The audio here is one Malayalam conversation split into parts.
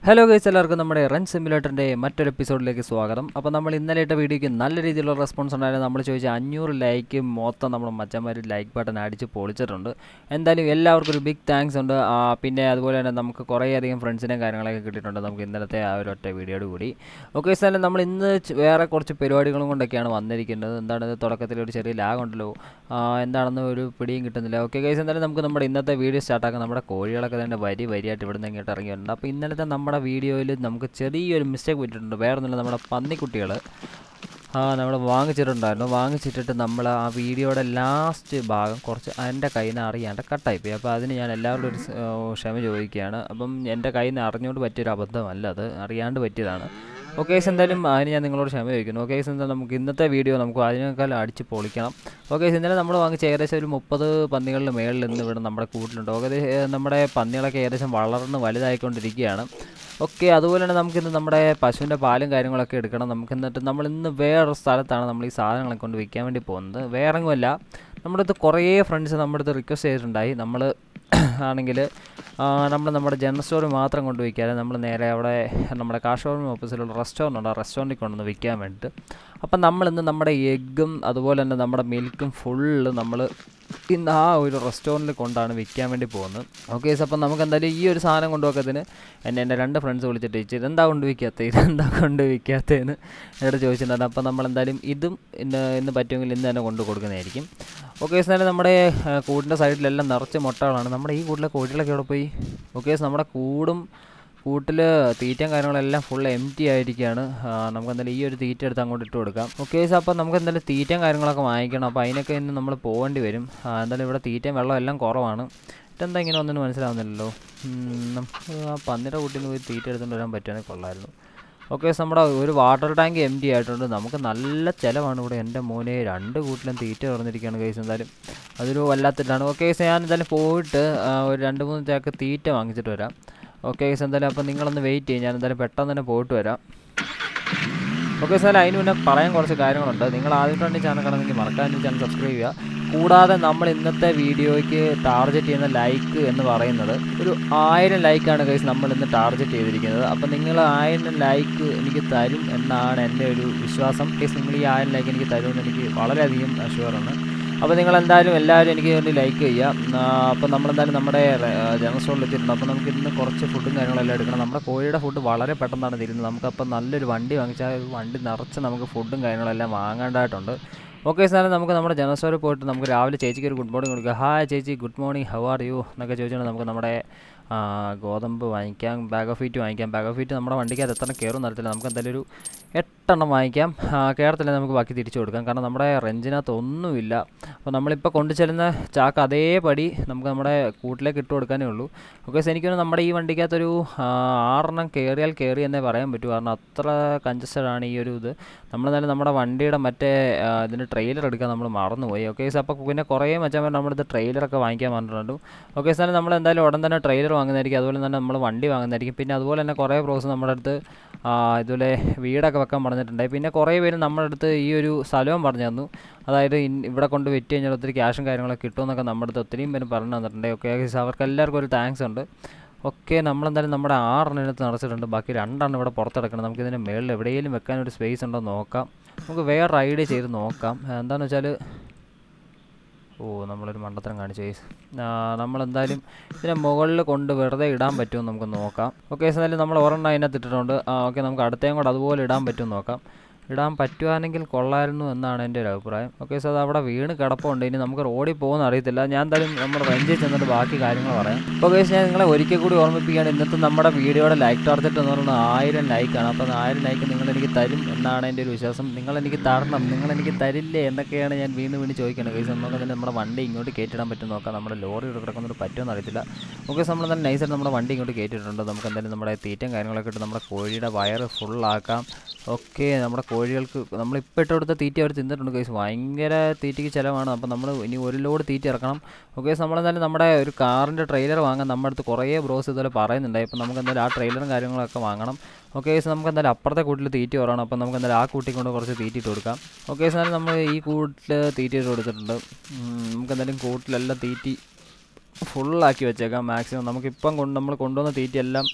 ഹലോ ഗൈസ് എല്ലാവർക്കും നമ്മുടെ റൺ സിമുലേറ്ററിൻ്റെ മറ്റൊരു എപ്പിസോഡിലേക്ക് സ്വാഗതം അപ്പോൾ നമ്മൾ ഇന്നലെ ഇട്ട വീഡിയോയ്ക്ക് നല്ല രീതിയിലുള്ള റെസ്പോൺസ് ഉണ്ടായിരുന്നു നമ്മൾ ചോദിച്ച അഞ്ഞൂറ് ലൈക്ക് മൊത്തം നമ്മൾ മച്ചന്മാർ ലൈക്ക് ബട്ടൺ അടിച്ച് പൊളിച്ചിട്ടുണ്ട് എന്തായാലും എല്ലാവർക്കും ഒരു ബിഗ് താങ്ക്സ് ഉണ്ട് ആ, പിന്നെ അതുപോലെ തന്നെ നമുക്ക് കുറേയധികം ഫ്രണ്ട്സിനെയും കാര്യങ്ങളൊക്കെ കിട്ടിയിട്ടുണ്ട് നമുക്ക് ഇന്നലത്തെ ആ ഒരു ഒറ്റ വീഡിയോയോട് കൂടി ഓക്കെ സാറേ നമ്മൾ ഇന്ന് ച് വേറെ കുറച്ച് പരിപാടികളും കൊണ്ടൊക്കെയാണ് വന്നിരിക്കുന്നത് എന്താണ് ഇത് തുടക്കത്തിൽ ഒരു ചെറിയ ലാഗ് ഉണ്ടല്ലോ ആ, എന്താണെന്ന് ഒരു പിടിയും കിട്ടുന്നില്ല ഓക്കെ ഗൈസ് എന്തായാലും നമുക്ക് നമ്മുടെ ഇന്നത്തെ വീഡിയോ സ്റ്റാർട്ടാക്കാം നമ്മുടെ കോഴികളൊക്കെ തന്നെ വരി വരിയായിട്ട് ഇവിടെ നിന്ന് ഇങ്ങോട്ട് ഇറങ്ങി വരുന്നുണ്ട് അപ്പോൾ ഇന്നലത്തെ നമ്മുടെ വീഡിയോയിൽ നമുക്ക് ചെറിയൊരു മിസ്റ്റേക്ക് പറ്റിയിട്ടുണ്ട് വേറെ ഒന്നുമില്ല നമ്മുടെ പന്നിക്കുട്ടികൾ ആ നമ്മൾ വാങ്ങിച്ചിട്ടുണ്ടായിരുന്നു വാങ്ങിച്ചിട്ടിട്ട് നമ്മൾ ആ വീഡിയോയുടെ ലാസ്റ്റ് ഭാഗം കുറച്ച് എൻ്റെ കയ്യിൽ നിന്ന് അറിയാണ്ട് കട്ടായിപ്പോയി അപ്പോൾ അതിന് ഞാൻ എല്ലാവരോടും ഒരു സ്- ഓ, ക്ഷമ ചോദിക്കുകയാണ് അപ്പം എൻ്റെ കയ്യിൽ നിന്ന് അറിഞ്ഞുകൊണ്ട് പറ്റിയൊരു അബദ്ധമല്ല അത് അറിയാണ്ട് പറ്റിയതാണ് ഓക്കെ ഗൈസ് എന്തായാലും അതിന് ഞാൻ നിങ്ങളോട് ക്ഷമ ചോദിക്കുന്നു ഓക്കെ ഗൈസ് എന്താ നമുക്ക് ഇന്നത്തെ വീഡിയോ നമുക്ക് അതിനേക്കാൾ അടിച്ച് പൊളിക്കണം ഓക്കെ ഗൈസ് ഇന്നലെ നമ്മൾ വാങ്ങിച്ച ഏകദേശം ഒരു മുപ്പത് പന്നികളുടെ മേളിൽ ഇന്ന് ഇവിടെ നമ്മുടെ കൂട്ടിലുണ്ട് ഏകദേശം നമ്മുടെ പന്നികളൊക്കെ ഏകദേശം വളർന്ന് വലുതായിക്കൊണ്ടിരിക്കുകയാണ് ഓക്കെ അതുപോലെ തന്നെ നമുക്കിന്ന് നമ്മുടെ പശുവിൻ്റെ പാലും കാര്യങ്ങളൊക്കെ എടുക്കണം നമുക്ക് എന്നിട്ട് നമ്മൾ ഇന്ന് വേറൊരു സ്ഥലത്താണ് നമ്മൾ ഈ സാധനങ്ങളെ കൊണ്ട് വിൽക്കാൻ വേണ്ടി പോകുന്നത് വേറെ എങ്ങുമല്ല നമ്മുടെ അടുത്ത് കുറേ ഫ്രണ്ട്സ് നമ്മുടെ അടുത്ത് റിക്വസ്റ്റ് ചെയ്തിട്ടുണ്ടായി നമ്മൾ ആണെങ്കിൽ നമ്മൾ നമ്മുടെ ജനറൽ സ്റ്റോർ മാത്രം കൊണ്ട് വിൽക്കാതെ നമ്മൾ നേരെ അവിടെ നമ്മുടെ കാഷോറിന് ഓഫീസിലുള്ള റെസ്റ്റോറൻ്റ് ഉണ്ട് ആ റെസ്റ്റോറൻറ്റിൽ കൊണ്ടുവന്ന് വിൽക്കാൻ വേണ്ടിയിട്ട് അപ്പം നമ്മളിന്ന് നമ്മുടെ എഗ്ഗും അതുപോലെ തന്നെ നമ്മുടെ മിൽക്കും ഫുള്ള് നമ്മൾ ഇന്ന് ആ ഒരു റെസ്റ്റോറൻറ്റിൽ കൊണ്ടാണ് വിൽക്കാൻ വേണ്ടി പോകുന്നത് ഓക്കെ അപ്പം നമുക്ക് എന്തായാലും ഈ ഒരു സാധനം കൊണ്ടുപോക്കത്തിന് എന്നെ എൻ്റെ രണ്ട് ഫ്രണ്ട്സ് വിളിച്ചിട്ട് ചോദിച്ചു ഇതെന്താ കൊണ്ട് വിൽക്കാത്ത ഇതെന്താ കൊണ്ട് വിൽക്കാത്തതെന്ന് എന്നോട് ചോദിച്ചിട്ടുണ്ടായിരുന്നു അപ്പം നമ്മളെന്തായാലും ഇതും ഇന്ന് ഇന്ന് പറ്റുമെങ്കിൽ ഇന്ന് തന്നെ കൊണ്ട് കൊടുക്കുന്നതായിരിക്കും ഓക്കെ എന്നാലും നമ്മുടെ ആ, കൂടിൻ്റെ സൈഡിലെല്ലാം നിറച്ച് മുട്ടകളാണ് നമ്മുടെ ഈ കൂട്ടിലെ കോഴികളൊക്കെ എവിടെ പോയി ഓക്കെ നമ്മുടെ കൂടും കൂട്ടിൽ തീറ്റയും കാര്യങ്ങളെല്ലാം ഫുൾ എം ടി ആയിരിക്കുകയാണ് ആ, നമുക്ക് എന്തായാലും ഈ ഒരു തീറ്റ എടുത്ത് അങ്ങോട്ട് ഇട്ട് കൊടുക്കാം ഓക്കെ സാർ അപ്പോൾ നമുക്ക് എന്തായാലും തീറ്റയും കാര്യങ്ങളൊക്കെ വാങ്ങിക്കണം അപ്പോൾ അതിനൊക്കെ ഇന്ന് നമ്മൾ പോകേണ്ടി വരും ആ, എന്തായാലും ഇവിടെ തീറ്റയും വെള്ളം എല്ലാം കുറവാണ് ഇതെന്താ ഇങ്ങനെ ഒന്നും മനസ്സിലാവുന്നില്ലല്ലോ ഉം, നമുക്ക് ആ പന്നിയുടെ കൂട്ടിൽ നിന്ന് പോയി തീറ്റ എടുത്തുകൊണ്ട് വരാൻ പറ്റുകയാണെങ്കിൽ കൊള്ളായിരുന്നു ഓക്കെ നമ്മുടെ ഒരു വാട്ടർ ടാങ്ക് എം ടി ആയിട്ടുണ്ട് നമുക്ക് നല്ല ചിലവാണ് ഇവിടെ എൻ്റെ മോനെ രണ്ട് കൂട്ടിലും തീറ്റ തുറന്നിരിക്കുകയാണ് കേസ് എന്തായാലും അതൊരു വല്ലാത്തിട്ടാണ് ഓക്കെ കേസ് ഞാൻ എന്തായാലും പോയിട്ട് ആ, ഒരു രണ്ട് മൂന്ന് ചാക്ക് തീറ്റ വാങ്ങിച്ചിട്ട് വരാം ഓക്കെ കേസ് എന്തായാലും അപ്പോൾ നിങ്ങളൊന്ന് വെയിറ്റ് ചെയ്യും ഞാൻ എന്തായാലും പെട്ടെന്ന് തന്നെ പോയിട്ട് വരാം ഓക്കെ സാർ അതിന് മുന്നേ പറയാൻ കുറച്ച് കാര്യങ്ങളുണ്ട് നിങ്ങൾ ആദ്യമായിട്ടാണ് ഈ ചാനൽ കാണുന്നെങ്കിൽ മറക്കാൻ ചാനൽ സബ്സ്ക്രൈബ് ചെയ്യുക കൂടാതെ നമ്മൾ ഇന്നത്തെ വീഡിയോയ്ക്ക് ടാർഗറ്റ് ചെയ്യുന്ന ലൈക്ക് എന്ന് പറയുന്നത് ഒരു ആയിരം ലൈക്കാണ് ഗൈസ് നമ്മൾ ഇന്ന് ടാർഗറ്റ് ചെയ്തിരിക്കുന്നത് അപ്പോൾ നിങ്ങൾ ആയിരം ലൈക്ക് എനിക്ക് തരും എന്നാണ് എൻ്റെ ഒരു വിശ്വാസം ഗൈസ് നിങ്ങൾ ഈ ആയിരം ലൈക്ക് എനിക്ക് തരുമെന്ന് എനിക്ക് വളരെയധികം ഷുവറാണ് അപ്പോൾ നിങ്ങൾ എന്തായാലും എല്ലാവരും എനിക്ക് വേണ്ടി ലൈക്ക് ചെയ്യുക അപ്പോൾ നമ്മളെന്തായാലും നമ്മുടെ ജനറൽ സ്റ്റോറിൽ എത്തിയിട്ടുണ്ട് അപ്പോൾ നമുക്ക് ഇന്ന് കുറച്ച് ഫുഡും കാര്യങ്ങളെല്ലാം എടുക്കണം നമ്മുടെ കോഴിയുടെ ഫുഡ് വളരെ പെട്ടെന്നാണ് തരുന്നത് നമുക്കപ്പോൾ നല്ലൊരു വണ്ടി വാങ്ങിച്ചാൽ ഒരു വണ്ടി നിറച്ച് നമുക്ക് ഫുഡും കാര്യങ്ങളെല്ലാം വാങ്ങേണ്ടതായിട്ടുണ്ട് ഓക്കെ സാറേ നമുക്ക് നമ്മുടെ ജനറൽ സ്റ്റോറിൽ പോയിട്ട് നമുക്ക് രാവിലെ ചേച്ചിക്ക് ഒരു ഗുഡ് മോർണിംഗ് കൊടുക്കുക ഹായ് ചേച്ചി good morning how are you എന്നൊക്കെ ചോദിച്ചാൽ നമുക്ക് നമ്മുടെ ആ, ഗോതമ്പ് വാങ്ങിക്കാം ബാഗ് ഓഫ് ഫീറ്റ് വാങ്ങിക്കാം ബാഗ് ഓഫ് ഫീറ്റ് നമ്മുടെ വണ്ടിക്ക് അത് എത്ര കയറും നടത്തില്ല നമുക്ക് എന്തായാലും ഒരു എട്ടെണ്ണം വാങ്ങിക്കാം ആ, കയറത്തില്ല നമുക്ക് ബാക്കി തിരിച്ചു കൊടുക്കാം കാരണം നമ്മുടെ റെഞ്ചിനകത്ത് ഒന്നുമില്ല അപ്പോൾ നമ്മളിപ്പോൾ കൊണ്ടു ചെല്ലുന്ന ചാക്ക് അതേപടി നമുക്ക് നമ്മുടെ കൂട്ടിലേക്ക് ഇട്ട് കൊടുക്കാനേ ഉള്ളൂ ഓക്കെ എനിക്കൊന്ന് നമ്മുടെ ഈ വണ്ടിക്കകത്തൊരു ആ, ആറെണ്ണം കയറിയാൽ കയറി എന്നേ പറയാൻ പറ്റൂ കാരണം അത്ര കൺജസ്റ്റഡ് ആണ് ഈ ഒരു ഇത് നമ്മൾ തന്നെ നമ്മുടെ വണ്ടിയുടെ മറ്റേ ആ, ഇതിൻ്റെ ട്രെയിലർ എടുക്കാൻ നമ്മൾ മറന്നുപോയി ഓക്കെ സാർ അപ്പോൾ പിന്നെ കുറേ മച്ചാൻ നമ്മളിത് ട്രെയിലറൊക്കെ വാങ്ങിക്കാൻ പറഞ്ഞിട്ടുണ്ട് ഓക്കെ സാർ നമ്മൾ എന്തായാലും ഉടൻ തന്നെ ട്രെയിലർ വാങ്ങുന്നതായിരിക്കും അതുപോലെ തന്നെ നമ്മൾ വണ്ടി വാങ്ങുന്നതായിരിക്കും പിന്നെ അതുപോലെ തന്നെ കുറേ പ്രോസ് നമ്മുടെ അടുത്ത് ആ, ഇതുപോലെ വീടൊക്കെ വെക്കാൻ പറഞ്ഞിട്ടുണ്ടായി പിന്നെ കുറേ പേര് നമ്മുടെ അടുത്ത് ഈ ഒരു സ്ഥലവും പറഞ്ഞു തന്നു അതായത് ഇൻ- ഇവിടെ കൊണ്ട് വിറ്റ് കഴിഞ്ഞാൽ ഒത്തിരി ക്യാഷും കാര്യങ്ങളൊക്കെ കിട്ടുമെന്നൊക്കെ നമ്മുടെ അടുത്ത് ഒത്തിരിയും പേര് പറഞ്ഞു തന്നിട്ടുണ്ട് ഓക്കെ അവർക്ക് എല്ലാവർക്കും ഒരു താങ്ക്സ് ഉണ്ട് ഓക്കെ നമ്മളെന്തായാലും നമ്മുടെ ആറെണ്ണത്ത് നിറച്ചിട്ടുണ്ട് ബാക്കി രണ്ടെണ്ണം ഇവിടെ പുറത്തെടുക്കണം നമുക്ക് ഇതിൻ്റെ മുകളിൽ എവിടെയെങ്കിലും വെക്കാൻ ഒരു സ്പേസ് ഉണ്ടോ എന്ന് നോക്കാം നമുക്ക് വേറെ ഐഡിയ ചെയ്ത് നോക്കാം എന്താണെന്ന് വെച്ചാൽ ഓ നമ്മളൊരു മണ്ടത്തരം കാണിച്ചു guys. ആ, നമ്മളെന്തായാലും ഇതിനെ മുകളിൽ കൊണ്ട് വെറുതെ ഇടാൻ പറ്റുമോ നമുക്ക് നോക്കാം ഓക്കെ എന്നാലും നമ്മൾ ഒരെണ്ണം അതിനകത്ത് ഇട്ടിട്ടുണ്ട് ആ ഓക്കെ നമുക്ക് അടുത്തേം കൂടെ അതുപോലെ ഇടാൻ പറ്റുമോ നോക്കാം ഇടാൻ പറ്റുവാണെങ്കിൽ കൊള്ളായിരുന്നു എന്നാണ് എൻ്റെ ഒരു അഭിപ്രായം ഓക്കെ സാർ അത് അവിടെ വീണ് കിടപ്പുണ്ട് ഇനി നമുക്ക് റോഡിൽ പോകുന്ന അറിയത്തില്ല ഞാൻ എന്തായാലും നമ്മുടെ റെഞ്ചിൽ ചെന്നിട്ട് ബാക്കി കാര്യങ്ങൾ പറയാം അപ്പോൾ കേസ് ഞാൻ നിങ്ങളെ ഒരിക്കൽ കൂടി ഓർമ്മിപ്പിക്കുകയാണ് ഇന്നത്തെ നമ്മുടെ വീഡിയോയുടെ ലൈക്ക് ടാർഗറ്റ് എന്ന് പറയുന്നത് ആയിരം ലൈക്കാണ് അപ്പോൾ ആയിരം ലൈക്ക് നിങ്ങൾ എനിക്ക് തരും എന്നാണ് എൻ്റെ ഒരു വിശ്വാസം നിങ്ങൾ എനിക്ക് തരണം നിങ്ങൾ എനിക്ക് തരില്ലേ എന്നൊക്കെയാണ് ഞാൻ വീണ്ടും വീണ്ടും ചോദിക്കുന്നത് കേസ് നമുക്ക് തന്നെ നമ്മുടെ വണ്ടി ഇങ്ങോട്ട് കയറ്റിടാൻ പറ്റും നോക്കാം നമ്മുടെ ലോറി ഇവിടെ കിടക്കുന്നത് പറ്റുമെന്ന് അറിയത്തില്ല ഓക്കെ നമ്മൾ തന്നെ നൈസായിട്ട് നമ്മുടെ വണ്ടി ഇങ്ങോട്ട് കയറ്റിയിട്ടുണ്ട് നമുക്ക് എന്തായാലും നമ്മുടെ തീറ്റയും കാര്യങ്ങളൊക്കെ ഇട്ട് നമ്മുടെ കോഴിയുടെ വയറ് ഫുള്ളാക്കാം ഓക്കെ നമ്മുടെ കോഴികൾക്ക് നമ്മളിപ്പോൾ ഇട്ട് കൊടുത്ത തീറ്റ അവർ തിന്നിട്ടുണ്ട് കേസ് ഭയങ്കര തീറ്റയ്ക്ക് ചിലവാണ് അപ്പോൾ നമ്മൾ ഇനി ഒരു ലോഡ് തീറ്റ ഇറക്കണം ഓക്കെ നമ്മളെന്തായാലും നമ്മുടെ ഒരു കാറിൻ്റെ ട്രെയിലർ വാങ്ങാൻ നമ്മുടെ അടുത്ത് കുറേ ബ്രോസ് ഇതുപോലെ പറയുന്നുണ്ടായി അപ്പോൾ നമുക്ക് എന്തായാലും ആ ട്രെയിലറും കാര്യങ്ങളൊക്കെ വാങ്ങണം ഓക്കെ കേസ് നമുക്ക് എന്തായാലും അപ്പുറത്തെ കൂട്ടിൽ തീറ്റ കുറവാണ് അപ്പോൾ നമുക്ക് എന്തായാലും ആ കൂട്ടി കൊണ്ട് കുറച്ച് തീറ്റ ഇട്ട് കൊടുക്കാം ഓക്കെ കേസ് എന്നാലും നമ്മൾ ഈ കൂട്ടിൽ തീറ്റ ഇട്ട് കൊടുത്തിട്ടുണ്ട് ഉം, നമുക്ക് എന്തായാലും കൂട്ടിലെല്ലാം തീറ്റി ഫുള്ളാക്കി വെച്ചേക്കാം മാക്സിമം നമുക്കിപ്പം കൊണ്ട് നമ്മൾ കൊണ്ടുവന്ന തീറ്റയെല്ലാം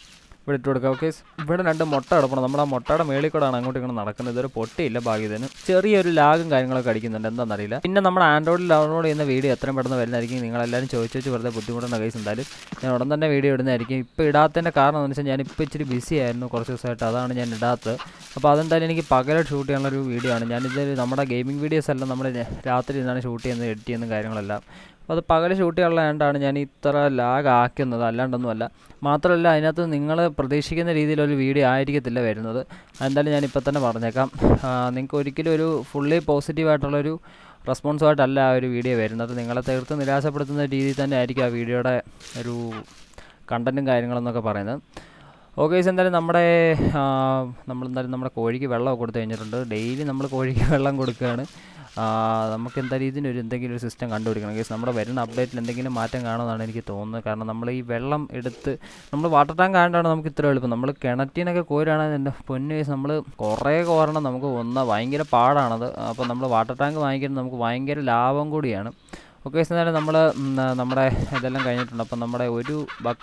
ഇവിടെ ഇട്ട് കൊടുക്കുക ഓക്കെ ഇവിടെ രണ്ട് മുട്ട കിടപ്പണം നമ്മൾ ആ മുട്ടയുടെ മേളിൽ കൂടെയാണ് അങ്ങോട്ട് ഇങ്ങനെ നടക്കുന്നത് ഇതൊരു പൊട്ടിയില്ല ഭാഗ്യത്തിന് ചെറിയൊരു ലാഗും കാര്യങ്ങളൊക്കെ അടിക്കുന്നുണ്ട് എന്താണെന്നറിയില്ല പിന്നെ നമ്മുടെ ആൻഡ്രോയിഡിൽ ഡൗൺലോഡ് ചെയ്യുന്ന വീഡിയോ എത്രയും പെട്ടെന്ന് വരുന്നതായിരിക്കും നിങ്ങളെല്ലാവരും ചോദിച്ചു ചോദിച്ച് വെറുതെ ബുദ്ധിമുട്ടുന്ന കേസ് എന്തായാലും ഞാൻ ഉടൻ തന്നെ വീഡിയോ ഇടുന്നതായിരിക്കും ഇപ്പോൾ ഇടാത്തതിൻ്റെ കാരണം എന്ന് വെച്ചാൽ ഞാൻ ഇപ്പോൾ ഇച്ചിരി ബിസി ആയിരുന്നു കുറച്ച് ദിവസമായിട്ട് അതാണ് ഞാൻ ഇടാത്തത് അപ്പോൾ അതെന്തായാലും എനിക്ക് പകലായിട്ട് ഷൂട്ട് ചെയ്യാനുള്ള ഒരു വീഡിയോ ആണ് ഞാനിത് നമ്മുടെ ഗെയിമിംഗ് വീഡിയോസ് എല്ലാം നമ്മൾ രാത്രി ഇരുന്നാണ് ഷൂട്ട് ചെയ്യുന്നത് എഡിറ്റ് ചെയ്യുന്ന കാര്യങ്ങളെല്ലാം അപ്പോൾ അത് പകൽ ഷൂട്ട് ചെയ്യാനുള്ളതുകൊണ്ടാണ് ഞാൻ ഇത്ര ലാഗ് ആക്കുന്നത് അല്ലാണ്ടൊന്നുമല്ല മാത്രമല്ല അതിനകത്ത് നിങ്ങൾ പ്രതീക്ഷിക്കുന്ന രീതിയിലൊരു വീഡിയോ ആയിരിക്കത്തില്ല വരുന്നത് എന്തായാലും ഞാൻ ഇപ്പോൾ തന്നെ പറഞ്ഞേക്കാം നിങ്ങൾക്ക് ഒരിക്കലും ഒരു ഫുള്ളി പോസിറ്റീവായിട്ടുള്ളൊരു റെസ്പോൺസുമായിട്ടല്ല ആ ഒരു വീഡിയോ വരുന്നത് നിങ്ങളെ തീർത്ത് നിരാശപ്പെടുത്തുന്ന രീതിയിൽ തന്നെ ആയിരിക്കും ആ വീഡിയോയുടെ ഒരു കണ്ടൻറ്റും കാര്യങ്ങളെന്നൊക്കെ പറയുന്നത് ഓക്കെ എന്തായാലും നമ്മുടെ നമ്മളെന്തായാലും നമ്മുടെ കോഴിക്ക് വെള്ളമൊക്കെ കൊടുത്തു കഴിഞ്ഞിട്ടുണ്ട് ഡെയിലി നമ്മൾ കോഴിക്ക് വെള്ളം കൊടുക്കുകയാണ് നമുക്ക് എന്തായാലും ഇതിനൊരു എന്തെങ്കിലും ഒരു സിസ്റ്റം കണ്ടുപിടിക്കണം കേസ് നമ്മുടെ വരുന്ന അപ്ഡേറ്റിൽ എന്തെങ്കിലും മാറ്റം കാണുമെന്നാണ് എനിക്ക് തോന്നുന്നത് കാരണം നമ്മൾ ഈ വെള്ളം എടുത്ത് നമ്മൾ വാട്ടർ ടാങ്ക് ആയതുകൊണ്ടാണ് നമുക്ക് ഇത്ര എളുപ്പം നമ്മൾ കിണറ്റിനൊക്കെ കോരാണെങ്കിൽ എൻ്റെ പൊന്നു കേസ് നമ്മൾ കുറേ കോരണം നമുക്ക് ഒന്ന് ഭയങ്കര പാടാണത് അപ്പോൾ നമ്മൾ വാട്ടർ ടാങ്ക് വാങ്ങിക്കുന്നത് നമുക്ക് ഭയങ്കര ലാഭം കൂടിയാണ് ഓക്കെ എന്നാലും നമ്മൾ നമ്മുടെ ഇതെല്ലാം കഴിഞ്ഞിട്ടുണ്ട് അപ്പം നമ്മുടെ ഒരു ബക്ക്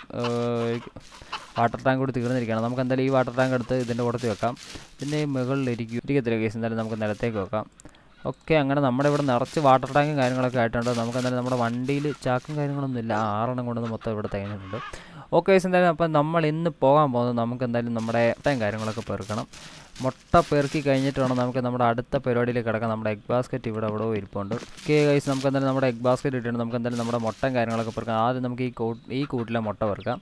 വാട്ടർ ടാങ്ക് കൂടി തീർന്നിരിക്കുകയാണ് നമുക്ക് എന്തായാലും ഈ വാട്ടർ ടാങ്ക് എടുത്ത് ഇതിൻ്റെ കൂടത്തിൽ വെക്കാം പിന്നെ മുകളിൽ ഇരിക്കും ഇരിക്കത്തില്ല കേസ് എന്തായാലും നമുക്ക് നിലത്തേക്ക് വെക്കാം ഓക്കെ അങ്ങനെ നമ്മുടെ ഇവിടെ നിറച്ച് വാട്ടർ ടാങ്കും കാര്യങ്ങളൊക്കെ ആയിട്ടുണ്ട് നമുക്ക് എന്തായാലും നമ്മുടെ വണ്ടിയിൽ ചാക്കും കാര്യങ്ങളൊന്നും ഇല്ല ആറെണ്ണം കൊണ്ടൊന്നും മൊത്തം ഇവിടെ തികഞ്ഞിട്ടുണ്ട് ഓക്കെ എന്തായാലും അപ്പം നമ്മൾ ഇന്ന് പോകാൻ പോകുന്നത് നമുക്ക് എന്തായാലും നമ്മുടെ മുട്ടയും കാര്യങ്ങളൊക്കെ പെറുക്കണം മുട്ട പെറുക്കി കഴിഞ്ഞിട്ട് വേണം നമുക്ക് നമ്മുടെ അടുത്ത പരിപാടിയിൽ കിടക്കാം നമ്മുടെ എഗ് ബാസ്ക്കറ്റ് ഇവിടെ എവിടെയോ ഇരിപ്പുണ്ട് ഓക്കെ ഗൈസ് നമുക്ക് എന്തായാലും നമ്മുടെ എഗ് ബാസ്ക്കറ്റ് ഇട്ടിട്ടുണ്ട് നമുക്ക് എന്തായാലും നമ്മുടെ മുട്ടയും കാര്യങ്ങളൊക്കെ പെറുക്കാം ആദ്യം നമുക്ക് ഈ കൂ ഈ കൂട്ടിലെ മുട്ട പെറുക്കാം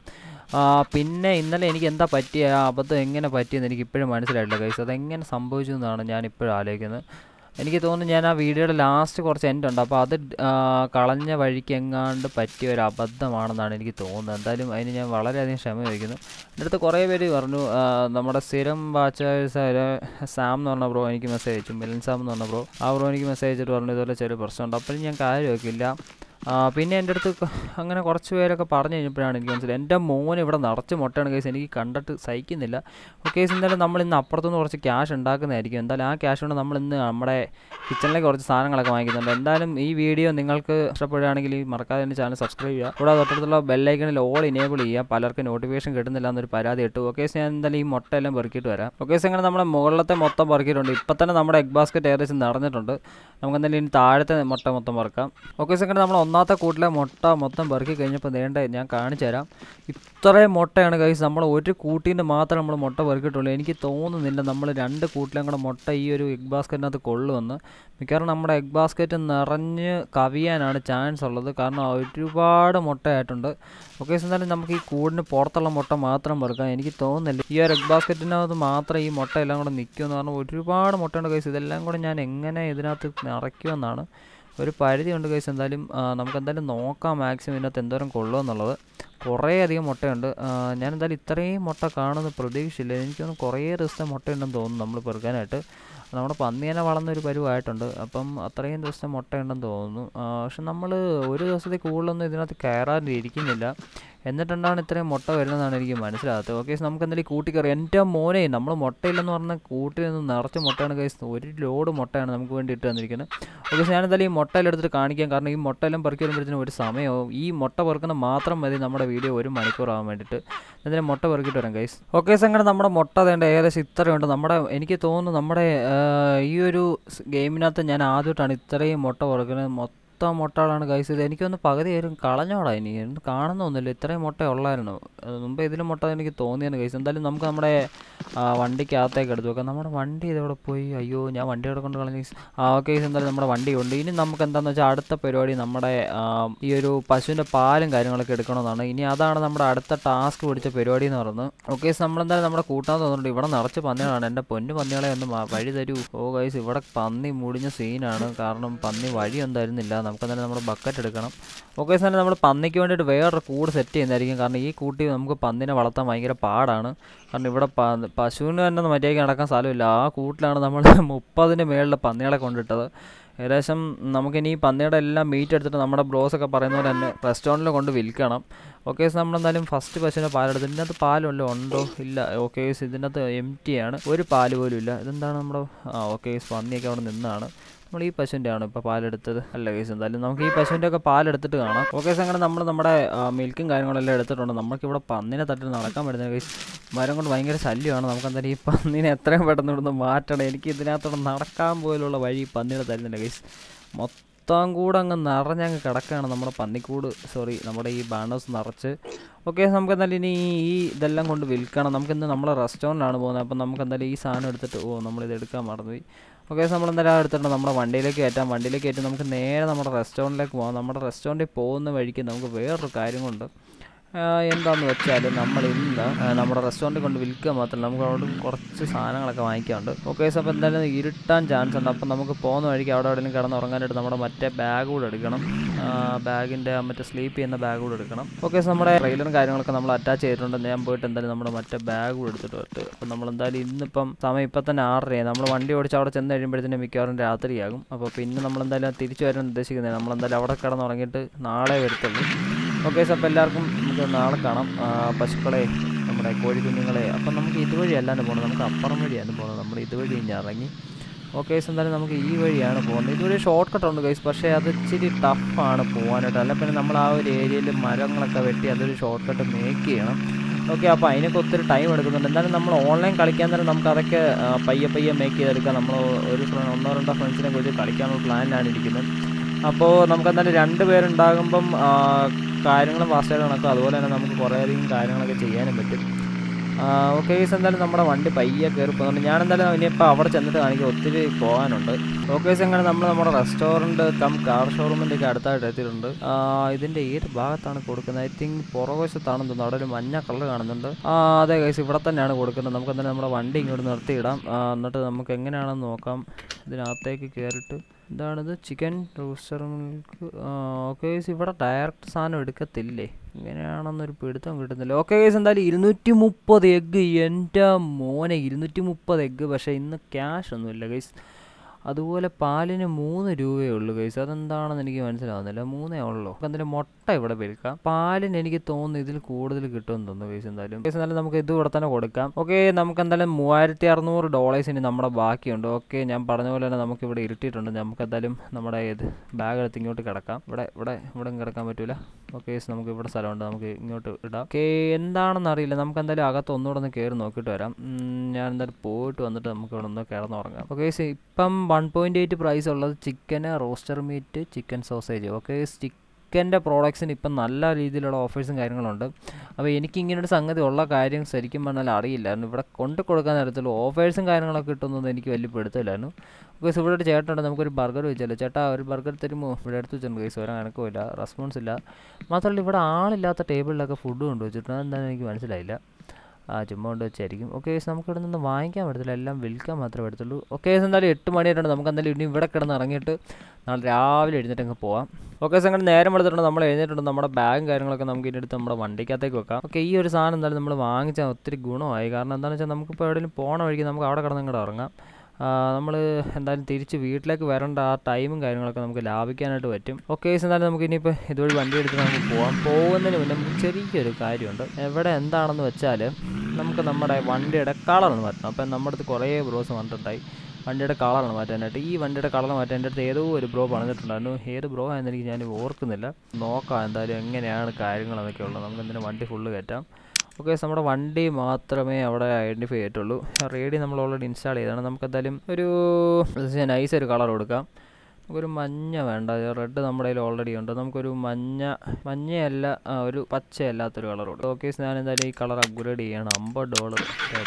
പിന്നെ ഇന്നലെ എനിക്ക് എന്താ പറ്റിയ ആ അബദ്ധം എങ്ങനെ പറ്റിയെന്ന് എനിക്ക് ഇപ്പോഴും മനസ്സിലായിട്ടില്ല ഗൈസ് അതെങ്ങനെ സംഭവിച്ചു എന്നാണ് ഞാൻ ഇപ്പോഴും ആലോചിക്കുന്നത് എനിക്ക് തോന്നുന്നു ഞാൻ ആ വീഡിയോയുടെ ലാസ്റ്റ് കുറച്ച് എൻഡ് ഉണ്ട് അപ്പോൾ അത് കളഞ്ഞ വഴിക്ക് എങ്ങാണ്ട് പറ്റിയ ഒരു അബദ്ധമാണെന്നാണ് എനിക്ക് തോന്നുന്നത് എന്തായാലും അതിന് ഞാൻ വളരെയധികം ക്ഷമ ചോദിക്കുന്നു എൻ്റെ അടുത്ത് കുറേ പേര് പറഞ്ഞു നമ്മുടെ സ്ഥിരം വാച്ചേഴ്സ് സാം എന്ന് പറഞ്ഞ ബ്രോ എനിക്ക് മെസ്സേജ് അയച്ചു മിലൻ സാം എന്ന് പറഞ്ഞ ബ്രോ ആ ബ്രോ എനിക്ക് മെസ്സേജ് അയച്ചിട്ട് പറഞ്ഞു ഇതുപോലെ ചെറിയ പ്രശ്നമുണ്ട് അപ്പോൾ ഞാൻ കാര്യം നോക്കില്ല പിന്നെ എൻ്റെ അടുത്ത് അങ്ങനെ കുറച്ച് പേരൊക്കെ പറഞ്ഞു കഴിഞ്ഞപ്പോഴാണ് എനിക്ക് മനസ്സിലായി എൻ്റെ മോൻ ഇവിടെ നിറച്ച് മുട്ടയാണ് കേസ് എനിക്ക് കണ്ടിട്ട് സഹിക്കുന്നില്ല കേസ് എന്തായാലും നമ്മൾ ഇന്ന് അപ്പുറത്തുനിന്ന് കുറച്ച് ക്യാഷ് ഉണ്ടാക്കുന്നതായിരിക്കും എന്തായാലും ആ ക്യാഷ് കൊണ്ട് നമ്മൾ ഇന്ന് നമ്മുടെ കിച്ചണിലേക്ക് കുറച്ച് സാധനങ്ങളൊക്കെ വാങ്ങിക്കുന്നുണ്ട് എന്തായാലും ഈ വീഡിയോ നിങ്ങൾക്ക് ഇഷ്ടപ്പെടുകയാണെങ്കിൽ ഈ മറക്കാതെ എൻ്റെ ചാനൽ സബ്സ്ക്രൈബ് ചെയ്യുക കൂടാതെ തൊട്ടടുത്തുള്ള ബെല്ലൈക്കണിൽ ഓൾ ഇനേബിൾ ചെയ്യുക പലർക്കും നോട്ടിഫിക്കേഷൻ കിട്ടുന്നില്ല എന്നൊരു പരാതി ഇട്ടു ഓക്കെ ഞാൻ എന്തായാലും ഈ മുട്ട എല്ലാം പെറുക്കിയിട്ട് വരാം ഓക്കെ അങ്ങനെ നമ്മുടെ മുകളിലത്തെ മൊത്തം പെറുക്കിയിട്ടുണ്ട് ഇപ്പം തന്നെ നമ്മുടെ എഗ് ബാസ്ക്കറ്റ് ഏകദേശം നടന്നിട്ടുണ്ട് നമുക്ക് എന്തായാലും ഇനി താഴത്തെ മുട്ട മൊത്തം പെറുക്കാം ഓക്കെ സെക്കൻഡ് നമ്മൾ ഒന്നാമത്തെ കൂട്ടിലെ മുട്ട മൊത്തം പെറുക്കി കഴിഞ്ഞപ്പോൾ നേണ്ട ഞാൻ കാണിച്ചു തരാം ഇത്രയും മുട്ടയാണ് കൈസ് നമ്മൾ ഒരു കൂട്ടീൻ്റെ മാത്രം നമ്മൾ മുട്ട പെറുക്കിയിട്ടുള്ളൂ എനിക്ക് തോന്നുന്നില്ല നമ്മൾ രണ്ട് കൂട്ടിലും കൂടെ മുട്ട ഈ ഒരു എഗ് ബാസ്ക്കറ്റിനകത്ത് കൊള്ളുമെന്ന് മിക്കവാറും നമ്മുടെ എഗ് ബാസ്ക്കറ്റ് നിറഞ്ഞ് കവിയാനാണ് ചാൻസ് ഉള്ളത് കാരണം ഒരുപാട് മുട്ടയായിട്ടുണ്ട് ഓക്കെ എന്തായാലും നമുക്ക് ഈ കൂടിന് പുറത്തുള്ള മുട്ട മാത്രം പെറുക്കാം എനിക്ക് തോന്നുന്നില്ല ഈ ഒരു എഗ് ബാസ്ക്കറ്റിനകത്ത് മാത്രം ഈ മുട്ട എല്ലാം കൂടെ നിൽക്കുമെന്ന് പറഞ്ഞാൽ ഒരുപാട് മുട്ടയുണ്ട് കൈസ് ഇതെല്ലാം കൂടെ ഞാൻ എങ്ങനെ ഇതിനകത്ത് നിറയ്ക്കുമെന്നാണ് ഒരു പരിധി ഉണ്ട് കൈസ് എന്തായാലും നമുക്ക് എന്തായാലും നോക്കാം മാക്സിമം ഇതിനകത്ത് എന്തോരം കൊള്ളുമെന്നുള്ളത് കുറേ അധികം മുട്ടയുണ്ട് ഞാൻ എന്തായാലും ഇത്രയും മുട്ട കാണുമെന്ന് പ്രതീക്ഷിച്ചില്ല എനിക്കൊന്ന് കുറേ ദിവസത്തെ മുട്ടയുണ്ടെന്ന് തോന്നുന്നു നമ്മൾ പെറുക്കാനായിട്ട് നമ്മുടെ പന്നീനെ വളർന്നൊരു പരുവായിട്ടുണ്ട് അപ്പം അത്രയും ദിവസത്തെ മുട്ടയുണ്ടെന്ന് തോന്നുന്നു പക്ഷെ നമ്മൾ ഒരു ദിവസത്തെ കൂടുതലൊന്നും ഇതിനകത്ത് കയറാനിരിക്കുന്നില്ല എന്നിട്ടുണ്ടാണ് ഇത്രയും മുട്ട വരുന്നതാണ് എനിക്ക് മനസ്സിലാകാത്തത് ഓക്കെ നമുക്ക് എന്തായാലും കൂട്ടിക്കറി എൻ്റെ മോനെ നമ്മൾ മുട്ടയില്ലെന്ന് പറഞ്ഞാൽ കൂട്ടിൽ നിന്ന് നിറച്ച് മുട്ടയാണ് കൈസ് ഒരു ലോഡ് മുട്ടയാണ് നമുക്ക് വേണ്ടി ഇട്ട് തന്നിരിക്കുന്നത് ഓക്കെ ഞാൻ എന്തായാലും ഈ മുട്ടയെല്ലാം എടുത്തിട്ട് കാണിക്കാം കാരണം ഈ മുട്ടയെല്ലാം പെറുക്കി വരുമ്പോഴത്തേനും ഒരു സമയമാവും ഈ മുട്ട പെറുക്കുന്ന മാത്രം മതി നമ്മുടെ വീഡിയോ ഒരു മണിക്കൂറാകാൻ വേണ്ടിയിട്ട് എന്തായാലും മുട്ട പെറുക്കിയിട്ട് വരാം കൈസ് ഓക്കെ അങ്ങനെ നമ്മുടെ മുട്ട വേണ്ട ഏകദേശം ഇത്രയുണ്ട് നമ്മുടെ എനിക്ക് തോന്നുന്നു നമ്മുടെ ഈ ഒരു ഗെയിമിനകത്ത് ഞാൻ ആദ്യമായിട്ടാണ് ഇത്രയും മുട്ട പെറുക്കുന്നത് മൊത്തം മൊത്തം മുട്ടകളാണ് കൈസ് ഇത് എനിക്കൊന്ന് പകുതി വരും കളഞ്ഞോടാ ഇനി എന്ത് കാണുന്നൊന്നുമില്ല ഇത്രയും മുട്ട ഉള്ളായിരുന്നു മുമ്പ് ഇതിലും മുട്ട എനിക്ക് തോന്നിയാണ് കൈസ് എന്തായാലും നമുക്ക് നമ്മുടെ വണ്ടിക്കകത്തേക്ക് എടുത്ത് വെക്കാം നമ്മുടെ വണ്ടി ഇതവിടെ പോയി അയ്യോ ഞാൻ വണ്ടി അവിടെ കൊണ്ട് കളഞ്ഞു ആ ഓക്കെ എന്തായാലും നമ്മുടെ വണ്ടി ഉണ്ട് ഇനി നമുക്ക് എന്താണെന്ന് വെച്ചാൽ അടുത്ത പരിപാടി നമ്മുടെ ഈ ഒരു പശുവിൻ്റെ പാലും കാര്യങ്ങളൊക്കെ എടുക്കണമെന്നാണ് ഇനി അതാണ് നമ്മുടെ അടുത്ത ടാസ്ക് പിടിച്ച പരിപാടി എന്ന് പറയുന്നത് ഓക്കെ നമ്മളെന്തായാലും നമ്മുടെ കൂട്ടാൻ തോന്നുന്നുണ്ട് ഇവിടെ നിറച്ച് പന്നികളാണ് എൻ്റെ പൊന്നു പന്നികളെ ഒന്ന് വഴി തരൂ ഓ ഗൈസ് ഇവിടെ പന്നി മുടിഞ്ഞ സീനാണ് കാരണം പന്നി വഴിയൊന്നും തരുന്നില്ല നമുക്ക് എന്തായാലും നമ്മുടെ ബക്കറ്റ് എടുക്കണം ഓക്കെ സാറിന് നമ്മൾ പന്നിക്ക് വേണ്ടിയിട്ട് വേറൊരു കൂട് സെറ്റ് ചെയ്യുന്നതായിരിക്കും കാരണം ഈ കൂട്ടി നമുക്ക് പന്നിനെ വളർത്താൻ ഭയങ്കര പാടാണ് കാരണം ഇവിടെ പശുവിന് തന്നെ മര്യാദയ്ക്ക് നടക്കാൻ സ്ഥലമില്ല ആ കൂട്ടിലാണ് നമ്മൾ മുപ്പതിന് മേളിൽ പന്നികളെ കൊണ്ടിട്ടത് ഏകദേശം നമുക്കിനി ഈ പന്നിയുടെ എല്ലാം മീറ്റ് എടുത്തിട്ട് നമ്മുടെ ബ്രോസൊക്കെ പറയുന്ന പോലെ തന്നെ റെസ്റ്റോറൻറ്റിൽ കൊണ്ട് വിൽക്കണം ഓക്കെ നമ്മൾ നമ്മളെന്തായാലും ഫസ്റ്റ് പശുവിനെ പാലെടുത്ത് ഇതിനകത്ത് പാലല്ലോ ഉണ്ടോ ഇല്ല ഓക്കെ ഇതിനകത്ത് എം ടി ആണ് ഒരു പാല് പോലും ഇല്ല ഇതെന്താണ് നമ്മുടെ ആ ഓക്കെ പന്നിയൊക്കെ അവിടെ നിന്നാണ് നമ്മൾ ഈ പശുവിൻ്റെ ആണ് ഇപ്പോൾ പാലെടുത്തത് അല്ല കേസ് എന്തായാലും നമുക്ക് ഈ പശുവിൻ്റെ ഒക്കെ പാലെടുത്തിട്ട് കാണാം ഓക്കെ അങ്ങനെ നമ്മൾ നമ്മുടെ മിൽക്കും കാര്യങ്ങളെല്ലാം എടുത്തിട്ടുണ്ട് നമുക്കിവിടെ പന്നിനെ തട്ടി നടക്കാൻ പറ്റുന്ന കേസ് മരം കൊണ്ട് ഭയങ്കര ശല്യമാണ് നമുക്ക് എന്തായാലും ഈ പന്നിനെ എത്രയും പെട്ടെന്ന് ഇവിടുന്ന് മാറ്റണം എനിക്ക് ഇതിനകത്തോടെ നടക്കാൻ പോലുള്ള വഴി ഈ പന്നിയുടെ തരുന്നില്ല കേസ് മൊത്തം കൂടെ അങ്ങ് നിറഞ്ഞങ്ങ് കിടക്കുകയാണ് നമ്മുടെ പന്നിക്കൂട് സോറി നമ്മുടെ ഈ ബാനേഴ്സ് നിറച്ച് ഓക്കെ നമുക്ക് എന്തായാലും ഇനി ഈ ഇതെല്ലാം കൊണ്ട് വിൽക്കണം നമുക്കിന്ന് നമ്മളെ റെസ്റ്റോറൻറ്റാണ് പോകുന്നത് അപ്പം നമുക്ക് എന്തായാലും ഈ സാധനം എടുത്തിട്ട് ഓ നമ്മളിത് എടുക്കാൻ മറന്നുപോയി ഓക്കെ നമ്മൾ എന്തായാലും എടുത്തിട്ട് നമ്മുടെ വണ്ടിയിലേക്ക് കയറ്റാം വണ്ടിയിലേക്ക് കയറ്റി നമുക്ക് നേരെ നമ്മുടെ റെസ്റ്റോറൻറ്റിലേക്ക് പോകാം നമ്മുടെ റെസ്റ്റോറൻറ്റിൽ പോകുന്ന വഴിക്ക് നമുക്ക് വേറൊരു കാര്യം കൊണ്ട് എന്താന്ന് വെച്ചാൽ നമ്മൾ ഇന്ന് ആ, നമ്മുടെ റെസ്റ്റോറൻറ്റിൽ കൊണ്ട് വിൽക്കുക മാത്രമല്ല നമുക്ക് അവിടെ കുറച്ച് സാധനങ്ങളൊക്കെ വാങ്ങിക്കാനുണ്ട് ഓക്കെ അപ്പോൾ എന്തായാലും ഇരുട്ടാൻ ചാൻസ് ഉണ്ട് അപ്പം നമുക്ക് പോകുന്ന വഴിക്ക് അവിടെ എവിടെയെങ്കിലും കിടന്ന് ഉറങ്ങാനായിട്ട് നമ്മുടെ മറ്റേ ബാഗ് കൂടെ എടുക്കണം ബാഗിൻ്റെ മറ്റേ സ്ലീപ്പ് ചെയ്യുന്ന ബാഗ് കൂടെ എടുക്കണം ഓക്കെ നമ്മുടെ ട്രെയിലറും കാര്യങ്ങളൊക്കെ നമ്മൾ അറ്റാച്ച് ചെയ്തിട്ടുണ്ട് ഞാൻ പോയിട്ട് എന്തായാലും നമ്മുടെ മറ്റേ ബാഗ് കൂടെ എടുത്തിട്ട് വരട്ടെ അപ്പം നമ്മൾ എന്തായാലും ഇന്നിപ്പം സമയം ഇപ്പം തന്നെ ആറരയായി നമ്മൾ വണ്ടി ഓടിച്ച് അവിടെ ചെന്ന് കഴിയുമ്പോഴത്തേനും മിക്കവാറും രാത്രിയാകും അപ്പോൾ പിന്നെ നമ്മൾ എന്തായാലും തിരിച്ചു വരാൻ ഉദ്ദേശിക്കുന്നത് നമ്മൾ എന്തായാലും അവിടെ കിടന്ന് ഉറങ്ങിയിട്ട് നാളെ വരത്തുള്ളൂ ഓക്കെ സാർ അപ്പോൾ എല്ലാവർക്കും നമുക്ക് നാളെ കാണാം ആ, പശുക്കളെ നമ്മുടെ കോഴിക്കുഞ്ഞുങ്ങളെ അപ്പം നമുക്ക് ഇതുവഴി അല്ലാണ്ട് പോകണം നമുക്ക് അപ്പുറം വഴിയാണ് പോകുന്നത് നമ്മൾ ഇതുവഴി ഇനി ഇറങ്ങി ഓക്കെ എന്തായാലും നമുക്ക് ഈ വഴിയാണ് പോകുന്നത് ഇതുവഴി ഷോർട്ട് കട്ട് ഉണ്ട് ഗൈസ് പക്ഷേ അത് ഇച്ചിരി ടഫാണ് പോകാനായിട്ട് അല്ല പിന്നെ നമ്മൾ ആ ഒരു ഏരിയയിൽ മരങ്ങളൊക്കെ വെട്ടി അതൊരു ഷോർട്ട് കട്ട് മേക്ക് ചെയ്യണം ഓക്കെ അപ്പോൾ അതിനൊക്കെ ഒത്തിരി ടൈം എടുക്കുന്നുണ്ട് എന്തായാലും നമ്മൾ ഓൺലൈൻ കളിക്കാൻ തന്നെ നമുക്ക് അതൊക്കെ ആ, പയ്യെ പയ്യെ മേക്ക് ചെയ്തെടുക്കാം നമ്മൾ ഒരു ഫ്ര- ഒന്നോ രണ്ടോ ഫ്രണ്ട്സിനെ കുറിച്ച് കളിക്കാനുള്ള പ്ലാനിലാണ് ഇരിക്കുന്നത് അപ്പോൾ നമുക്ക് എന്തായാലും രണ്ട് പേരുണ്ടാകുമ്പം ആ, കാര്യങ്ങളും ഫാസ്റ്റായിട്ട് നടക്കും അതുപോലെ തന്നെ നമുക്ക് കുറേയധികം കാര്യങ്ങളൊക്കെ ചെയ്യാനും പറ്റും ഓക്കെ ഗൈസ് എന്തായാലും നമ്മുടെ വണ്ടി പയ്യെ കയറി പോകുന്നുണ്ട് ഞാൻ എന്തായാലും ഇനിയിപ്പോൾ അവിടെ ചെന്നിട്ട് കാണിക്കും ഒത്തിരി പോകാനുണ്ട് ഓക്കെ ഗൈസ് അങ്ങനെ നമ്മൾ നമ്മുടെ റെസ്റ്റോറൻറ്റ് കം കാർ ഷോറൂമിൻ്റെ ഒക്കെ അടുത്തായിട്ട് എത്തിയിട്ടുണ്ട് ആ, ഇതിൻ്റെ ഏത് ഭാഗത്താണ് കൊടുക്കുന്നത് ഐ തിങ്ക് പുറകുവശത്താണെന്ന് തോന്നുന്നു അവിടെ ഒരു മഞ്ഞ കളർ കാണുന്നുണ്ട് ആ അതെ ഗൈസ് ഇവിടെ തന്നെയാണ് കൊടുക്കുന്നത് നമുക്ക് എന്തായാലും നമ്മുടെ വണ്ടി ഇങ്ങോട്ട് നിർത്തിയിടാം ആ, എന്നിട്ട് നമുക്ക് എങ്ങനെയാണെന്ന് നോക്കാം ഇതിനകത്തേക്ക് കയറിയിട്ട് എന്താണിത് chicken rooster milk okay guys ഇവിടെ ഡയറക്റ്റ് സാധനം എടുക്കത്തില്ലേ ഇങ്ങനെയാണെന്നൊരു പിടുത്തം കിട്ടുന്നില്ല ഓക്കെ ഗൈസ് എന്തായാലും ഇരുന്നൂറ്റി മുപ്പത് എഗ്ഗ് എൻ്റെ മോനെ ഇരുന്നൂറ്റി മുപ്പത് എഗ്ഗ് പക്ഷേ ഇന്ന് ക്യാഷ് ഒന്നുമില്ല ഗൈസ് അതുപോലെ പാലിന് മൂന്ന് രൂപയേ ഉള്ളൂ ഗൈസ് അതെന്താണെന്ന് എനിക്ക് മനസ്സിലാവുന്നില്ല മൂന്നേ ഉള്ളൂ എന്തായാലും മുട്ട ഇവിടെ വിൽക്കാം പാലിന് എനിക്ക് തോന്നുന്നു ഇതിൽ കൂടുതൽ കിട്ടുമെന്ന് തോന്നുന്നു ഗൈസ് എന്തായാലും ഗൈസ് എന്തായാലും നമുക്ക് ഇത് ഇവിടെ തന്നെ കൊടുക്കാം ഓക്കെ നമുക്ക് എന്തായാലും മൂവായിരത്തി അറുന്നൂറ് ഡോളേഴ്സ് ഇനി നമ്മുടെ ബാക്കിയുണ്ട് ഓക്കെ ഞാൻ പറഞ്ഞ പോലെ തന്നെ നമുക്ക് ഇവിടെ ഇരുട്ടിയിട്ടുണ്ട് നമുക്ക് എന്തായാലും നമ്മുടെ ഇത് ബാഗ് എടുത്ത് ഇങ്ങോട്ട് കിടക്കാം ഇവിടെ ഇവിടെ ഇവിടെ കിടക്കാൻ പറ്റൂല ഓക്കെ നമുക്ക് ഇവിടെ സ്ഥലമുണ്ട് നമുക്ക് ഇങ്ങോട്ട് ഇടാം ഓക്കെ എന്താണെന്ന് അറിയില്ല നമുക്ക് എന്തായാലും അകത്ത് ഒന്നുകൂടെ ഒന്ന് കയറി നോക്കിയിട്ട് വരാം ഉം, ഞാൻ എന്തായാലും പോയിട്ട് വന്നിട്ട് നമുക്ക് ഇവിടെ ഒന്ന് കിടന്നുറങ്ങാം ഓക്കെ ഇപ്പം വൺ പോയിൻറ്റ് എയ്റ്റ് പ്രൈസ് ഉള്ളത് ചിക്കന് rooster meat chicken sausage okay ചിക്കൻ്റെ പ്രോഡക്ട്സിന് ഇപ്പം നല്ല രീതിയിലുള്ള ഓഫേഴ്സും കാര്യങ്ങളുണ്ട് അപ്പോൾ എനിക്ക് ഇങ്ങനൊരു സംഗതി ഉള്ള കാര്യം ശരിക്കും പറഞ്ഞാൽ അറിയില്ലായിരുന്നു ഇവിടെ കൊണ്ട് കൊടുക്കാൻ നേരത്തിൽ ഓഫേഴ്സും കാര്യങ്ങളൊക്കെ കിട്ടുന്നത് എനിക്ക് വലിയ പിടുത്തമില്ലായിരുന്നു ബിക്കോസ് ഇവിടെ ഒരു ചേട്ടനുണ്ട് നമുക്കൊരു ബർഗർ വെച്ചാലോ ചേട്ടാ ഒരു ബർഗർ തരുമോ ഇവിടെ എടുത്ത് വെച്ചിട്ടുണ്ട് കേസ് വരാൻ കണക്കുമില്ല റെസ്പോൺസ് ഇല്ല മാത്രമല്ല ഇവിടെ ആളില്ലാത്ത ടേബിളിലൊക്കെ ഫുഡ് കൊണ്ടുവച്ചിട്ടുണ്ട് അതെന്താണെന്ന് എനിക്ക് മനസ്സിലായില്ല ആ ചുമ്മാ കൊണ്ട് വെച്ചായിരിക്കും ഓക്കെ നമുക്ക് ഇവിടെ നിന്ന് വാങ്ങിക്കാൻ പറ്റത്തില്ല എല്ലാം വിൽക്കാൻ മാത്രമേ പറ്റത്തുള്ളൂ ഓക്കെ എന്തായാലും എട്ട് മണിയായിട്ടുണ്ട് നമുക്ക് എന്തായാലും ഇനി ഇവിടെ കിടന്ന് ഇറങ്ങിയിട്ട് നാളെ രാവിലെ എഴുന്നേറ്റ് അങ്ങ് പോവാം ഓക്കെ അങ്ങനെ നേരം എടുത്തിട്ടുണ്ട് നമ്മൾ എഴുന്നേറ്റുണ്ട് നമ്മുടെ ബാഗും കാര്യങ്ങളൊക്കെ നമുക്ക് ഇതിൻ്റെ അടുത്ത് നമ്മുടെ വണ്ടിക്കകത്തേക്ക് വെക്കാം ഓക്കെ ഈ ഒരു സാധനം എന്തായാലും നമ്മൾ വാങ്ങിച്ചാൽ ഒത്തിരി ഗുണമായി കാരണം എന്താണെന്ന് വെച്ചാൽ നമുക്കിപ്പോൾ എവിടെയെങ്കിലും പോകണ വഴിക്ക് നമുക്ക് അവിടെ കിടന്ന് ഇങ്ങോട്ട് ഇറങ്ങാം നമ്മൾ എന്തായാലും തിരിച്ച് വീട്ടിലേക്ക് വരേണ്ട ആ ടൈമും കാര്യങ്ങളൊക്കെ നമുക്ക് ലാഭിക്കാനായിട്ട് പറ്റും ഓക്കെ എന്തായാലും നമുക്ക് ഇനിയിപ്പോൾ ഇതുവഴി വണ്ടി എടുത്ത് നമുക്ക് പോകാം പോകുന്നതിന് മുന്നേ നമുക്ക് ചെറിയൊരു കാര്യമുണ്ട് എവിടെ എന്താണെന്ന് വെച്ചാൽ നമുക്ക് നമ്മുടെ വണ്ടിയുടെ കളർ മാറ്റണം അപ്പം നമ്മുടെ അടുത്ത് കുറേ ബ്രോസ് വന്നിട്ടുണ്ടായി വണ്ടിയുടെ കളറാണ് മാറ്റാനായിട്ട് ഈ വണ്ടിയുടെ കളർ മാറ്റാൻ എൻ്റെ അടുത്ത് ഏതോ ഒരു ബ്രോ പറഞ്ഞിട്ടുണ്ടായിരുന്നു ഏത് ബ്രോ ആണെന്ന് എനിക്ക് ഞാൻ ഓർക്കുന്നില്ല നോക്കാം എന്തായാലും എങ്ങനെയാണ് കാര്യങ്ങളെന്നൊക്കെ ഉള്ളത് നമുക്ക് എന്തിനാ വണ്ടി ഫുള്ള് കയറ്റാം ഓക്കെ നമ്മുടെ വണ്ടി മാത്രമേ അവിടെ ഐഡൻറ്റിഫൈ ചെയ്തിട്ടുള്ളൂ റേഡിയോ നമ്മൾ ഓൾറെഡി ഇൻസ്റ്റാൾ ചെയ്തതാണ് നമുക്ക് എന്തായാലും ഒരു നൈസ് ഒരു കളർ കൊടുക്കാം നമുക്കൊരു മഞ്ഞ വേണ്ട റെഡ് നമ്മുടെ കയ്യിൽ ഓൾറെഡി ഉണ്ട് നമുക്കൊരു മഞ്ഞ മഞ്ഞയല്ല ആ, ഒരു പച്ചയല്ലാത്തൊരു കളർ കൊടുക്കും ഓക്കെ ഞാൻ എന്തായാലും ഈ കളർ അപ്ഗ്രേഡ് ചെയ്യണം അമ്പത് ഡോളർ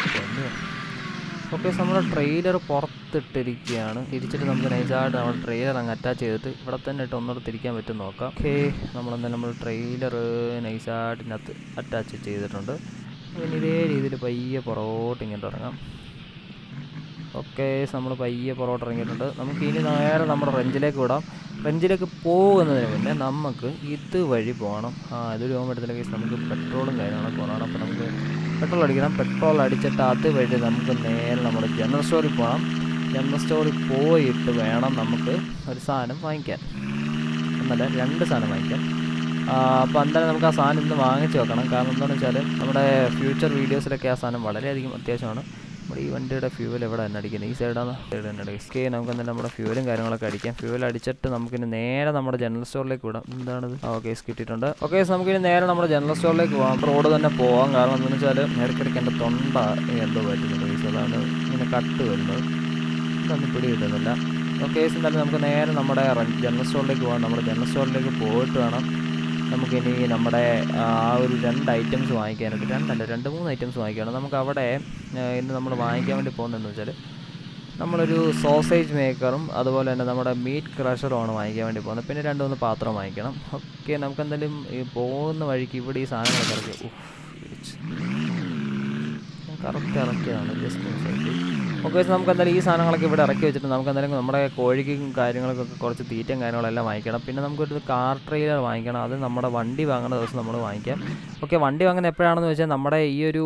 ഓക്കെ നമ്മുടെ ട്രെയിലർ പുറത്തിട്ടിരിക്കുകയാണ് തിരിച്ചിട്ട് നമുക്ക് നൈസായിട്ട് നമ്മുടെ ട്രെയിലർ അങ്ങ് അറ്റാച്ച് ചെയ്തിട്ട് ഇവിടെ തന്നെ ഇട്ട് ഒന്നുകൂടെ തിരിക്കാൻ പറ്റും നോക്കാം ഓക്കെ നമ്മളെന്തായാലും നമ്മൾ ട്രെയിലർ നൈസായിട്ട് ഇതിനകത്ത് അറ്റാച്ച് ചെയ്തിട്ടുണ്ട് പിന്നെ ഇതേ രീതിയിൽ പയ്യെ പുറകോട്ട് ഇങ്ങോട്ട് ഇറങ്ങാം ഓക്കെ നമ്മൾ പയ്യെ പുറകോട്ട് ഇറങ്ങിയിട്ടുണ്ട് നമുക്ക് ഇനി നേരെ നമ്മുടെ റെഞ്ചിലേക്ക് വിടാം റെഞ്ചിലേക്ക് പോകുന്നതിന് മുന്നേ നമുക്ക് ഇതുവഴി പോകണം ആ ഇതൊരു പോകുമ്പോഴത്തേക്ക് കേസ് നമുക്ക് പെട്രോളും കാര്യങ്ങളൊക്കെ കുറവാണ് അപ്പോൾ നമുക്ക് പെട്രോൾ അടിക്കണം പെട്രോൾ അടിച്ചിട്ട് അതുവഴി നമുക്ക് നേരെ നമ്മുടെ ജനറൽ സ്റ്റോറിൽ പോകണം ജനറൽ സ്റ്റോറിൽ പോയിട്ട് വേണം നമുക്ക് ഒരു സാധനം വാങ്ങിക്കാൻ എന്നല്ല രണ്ട് സാധനം വാങ്ങിക്കാൻ അപ്പോൾ എന്തായാലും നമുക്ക് ആ സാധനം ഇന്ന് വാങ്ങിച്ച് വെക്കണം കാരണം എന്താണെന്ന് വെച്ചാൽ നമ്മുടെ ഫ്യൂച്ചർ വീഡിയോസിലൊക്കെ ആ സാധനം വളരെയധികം അത്യാവശ്യമാണ് നമ്മുടെ ഈ വണ്ടിയുടെ ഫ്യൂവൽ എവിടെ തന്നെ അടിക്കുന്നത് ഈ സൈഡാണ് സൈഡ് തന്നെ അടിക്കുക സ്കേ നമുക്ക് എന്തായാലും നമ്മുടെ ഫ്യൂവലും കാര്യങ്ങളൊക്കെ അടിക്കാം ഫ്യൂവൽ അടിച്ചിട്ട് നമുക്കിനി നേരെ നമ്മുടെ ജനറൽ സ്റ്റോറിലേക്ക് വിടാം എന്താണിത് ആ ഓക്കെ കിട്ടിയിട്ടുണ്ട് ഓക്കെ നമുക്കിനി നേരെ നമ്മുടെ ജനറൽ സ്റ്റോറിലേക്ക് പോകാം റോഡ് തന്നെ പോകാം കാരണം എന്താണെന്ന് വെച്ചാൽ ഇടയ്ക്കിടയ്ക്ക് എൻ്റെ തൊണ്ട എന്തോ പറ്റുന്നുണ്ട് guys. അതാണ് ഇങ്ങനെ കട്ട് വരുന്നത് ഇതൊന്നും പിടി കിട്ടുന്നില്ല ഓക്കെ എന്തായാലും നമുക്ക് നേരെ നമ്മുടെ ജനറൽ സ്റ്റോറിലേക്ക് പോകാം നമ്മുടെ ജനറൽ സ്റ്റോറിലേക്ക് പോയിട്ട് വേണം നമുക്കിനി നമ്മുടെ ആ ഒരു രണ്ട് ഐറ്റംസ് വാങ്ങിക്കാനായിട്ട് രണ്ടല്ല രണ്ട് മൂന്ന് ഐറ്റംസ് വാങ്ങിക്കണം നമുക്ക് അവിടെ ആ, ഇന്ന് നമ്മൾ വാങ്ങിക്കാൻ വേണ്ടി പോകുന്നതെന്ന് വെച്ചാൽ നമ്മളൊരു സോസേജ് മേക്കറും അതുപോലെ തന്നെ നമ്മുടെ മീറ്റ് ക്രഷറുമാണ് വാങ്ങിക്കാൻ വേണ്ടി പോകുന്നത് പിന്നെ രണ്ട് മൂന്ന് പാത്രം വാങ്ങിക്കണം ഓക്കെ നമുക്ക് എന്തായാലും ഈ പോകുന്ന വഴിക്ക് ഇവിടെ ഈ സാധനങ്ങളൊക്കെ ഇറക്കി കറക്റ്റ് ഇറക്കിയതാണ് ജസ്റ്റ് സൈഡിൽ ഓക്കെ നമുക്ക് എന്തായാലും ഈ സാധനങ്ങളൊക്കെ ഇവിടെ ഇറക്കി വെച്ചിട്ട് നമുക്ക് എന്തായാലും നമ്മുടെ കോഴിക്കും കാര്യങ്ങൾക്കൊക്കെ കുറച്ച് തീറ്റയും കാര്യങ്ങളെല്ലാം വാങ്ങിക്കണം പിന്നെ നമുക്കൊരു കാർ ട്രെയിലർ വാങ്ങിക്കണം അത് നമ്മുടെ വണ്ടി വാങ്ങുന്ന ദിവസം നമ്മൾ വാങ്ങിക്കാം ഓക്കെ വണ്ടി വാങ്ങുന്നത് എപ്പോഴാണെന്ന് വെച്ചാൽ നമ്മുടെ ഈ ഒരു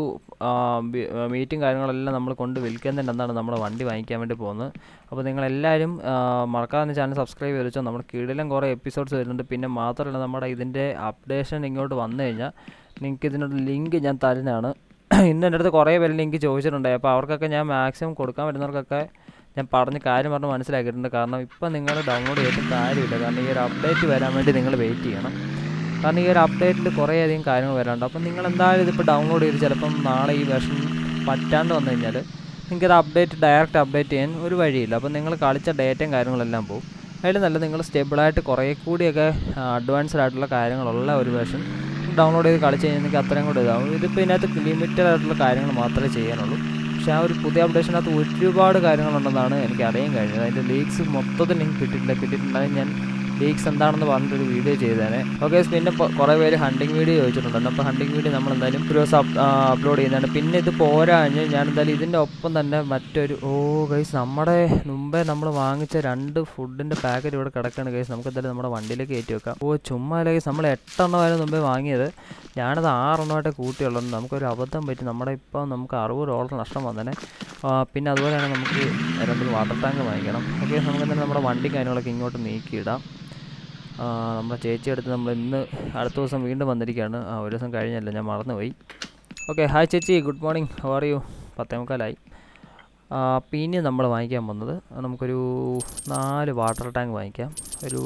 മീറ്റും കാര്യങ്ങളെല്ലാം നമ്മൾ കൊണ്ട് വിൽക്കുന്നതിൻ്റെ എന്താണ് നമ്മൾ വണ്ടി വാങ്ങിക്കാൻ വേണ്ടി പോകുന്നത് അപ്പോൾ നിങ്ങളെല്ലാവരും ആ, മറക്കാതെ ചാനൽ സബ്സ്ക്രൈബ് ചെയ്ത് വെച്ചോ നമ്മുടെ കീഴിലും കുറേ എപ്പിസോഡ്സ് വരുന്നുണ്ട് പിന്നെ മാത്രമല്ല നമ്മുടെ ഇതിൻ്റെ അപ്ഡേഷൻ ഇങ്ങോട്ട് വന്നു കഴിഞ്ഞാൽ നിങ്ങൾക്ക് ഇതിനൊരു ലിങ്ക് ഞാൻ തരുന്നതാണ് ഇന്ന് എൻ്റെ അടുത്ത് കുറേ പേര് ലിങ്ക് ചോദിച്ചിട്ടുണ്ടായി അപ്പോൾ അവർക്കൊക്കെ ഞാൻ മാക്സിമം കൊടുക്കാൻ പറ്റുന്നവർക്കൊക്കെ ഞാൻ പറഞ്ഞ് കാര്യം പറഞ്ഞ് മനസ്സിലാക്കിയിട്ടുണ്ട് കാരണം ഇപ്പം നിങ്ങൾ ഡൗൺലോഡ് ചെയ്തിട്ട് കാര്യമില്ല കാരണം ഈ ഒരു അപ്ഡേറ്റ് വരാൻ വേണ്ടി നിങ്ങൾ വെയിറ്റ് ചെയ്യണം കാരണം ഈ ഒരു അപ്ഡേറ്റിൽ കുറേയധികം കാര്യങ്ങൾ വരാനുണ്ട് അപ്പം നിങ്ങൾ എന്തായാലും ഇതിപ്പോൾ ഡൗൺലോഡ് ചെയ്ത് ചിലപ്പം നാളെ ഈ വെർഷൻ പറ്റാണ്ട് വന്നു കഴിഞ്ഞാൽ നിങ്ങൾക്കത് അപ്ഡേറ്റ് ഡയറക്റ്റ് അപ്ഡേറ്റ് ചെയ്യാൻ ഒരു വഴിയില്ല അപ്പം നിങ്ങൾ കളിച്ച ഡേറ്റയും കാര്യങ്ങളെല്ലാം പോകും അതിൽ നല്ല നിങ്ങൾ സ്റ്റേബിളായിട്ട് കുറേ കൂടിയൊക്കെ അഡ്വാൻസ്ഡ് ആയിട്ടുള്ള കാര്യങ്ങളുള്ള ഒരു വേർഷൻ ഡൗൺലോഡ് ചെയ്ത് കളിച്ച് കഴിഞ്ഞാൽ നിങ്ങൾക്ക് അത്രയും കൂടെ ഇതാവും ഇതിപ്പോൾ ഇതിനകത്ത് ലിമിറ്റഡ് ആയിട്ടുള്ള കാര്യങ്ങൾ മാത്രമേ ചെയ്യാനുള്ളൂ പക്ഷേ ആ ഒരു പുതിയ അപ്ഡേഷനകത്ത് ഒരുപാട് കാര്യങ്ങളുണ്ടെന്നാണ് എനിക്ക് അറിയാൻ കഴിഞ്ഞത് അതിൻ്റെ ലീക്സ് മൊത്തത്തിൽ എനിക്ക് കിട്ടിയിട്ടില്ല കിട്ടിയിട്ടുണ്ടെങ്കിൽ ഞാൻ ലീക്സ് എന്താണെന്ന് പറഞ്ഞിട്ടൊരു വീഡിയോ ചെയ്തേനെ ഓക്കെ പിന്നെ ഇപ്പോൾ കുറേ പേര് ഹണ്ടിങ് വീഡിയോ ചോദിച്ചിട്ടുണ്ടായിരുന്നു അപ്പോൾ ഹണ്ടിങ് വീഡിയോ നമ്മൾ എന്തായാലും ഒരു ദിവസം അപ്ലോഡ് ചെയ്യുന്നതാണ് പിന്നെ ഇത് പോരാഞ്ഞ് ഞാൻ എന്തായാലും ഇതിൻ്റെ ഒപ്പം തന്നെ മറ്റൊരു ഓ ഗൈസ് നമ്മുടെ മുമ്പേ നമ്മൾ വാങ്ങിച്ച രണ്ട് ഫുഡിൻ്റെ പാക്കറ്റ് ഇവിടെ കിടക്കുകയാണ് ഗൈസ് നമുക്ക് എന്തായാലും നമ്മുടെ വണ്ടിയിലേക്ക് കയറ്റി വെക്കാം ഓ ചുമ്മാ ഗൈസ് നമ്മൾ എട്ടെണ്ണമായിരുന്നു മുമ്പേ വാങ്ങിയത് ഞാനത് ആറെണ്ണമായിട്ട് കൂട്ടിയുള്ളൂ നമുക്കൊരു അബദ്ധം പറ്റി നമ്മുടെ ഇപ്പോൾ നമുക്ക് അറുപത് ഡോളർ നഷ്ടം വന്നേനെ ആ, പിന്നെ അതുപോലെ തന്നെ നമുക്ക് രണ്ട് വാട്ടർ ടാങ്ക് വാങ്ങിക്കണം ഓക്കെ നമുക്ക് തന്നെ നമ്മുടെ വണ്ടി കാര്യങ്ങളൊക്കെ ഇങ്ങോട്ട് നീക്കിയിടാം ആ, നമ്മുടെ ചേച്ചി അടുത്ത് നമ്മൾ ഇന്ന് അടുത്ത ദിവസം വീണ്ടും വന്നിരിക്കുകയാണ് ആ ഒരു ദിവസം കഴിഞ്ഞല്ലോ ഞാൻ മറന്നുപോയി ഓക്കെ ഹായ് ചേച്ചി good morning how are you പത്തേ മുക്കാലായി ആ, പിന്നെ നമ്മൾ വാങ്ങിക്കാൻ പോകുന്നത് നമുക്കൊരു നാല് വാട്ടർ ടാങ്ക് വാങ്ങിക്കാം ഒരു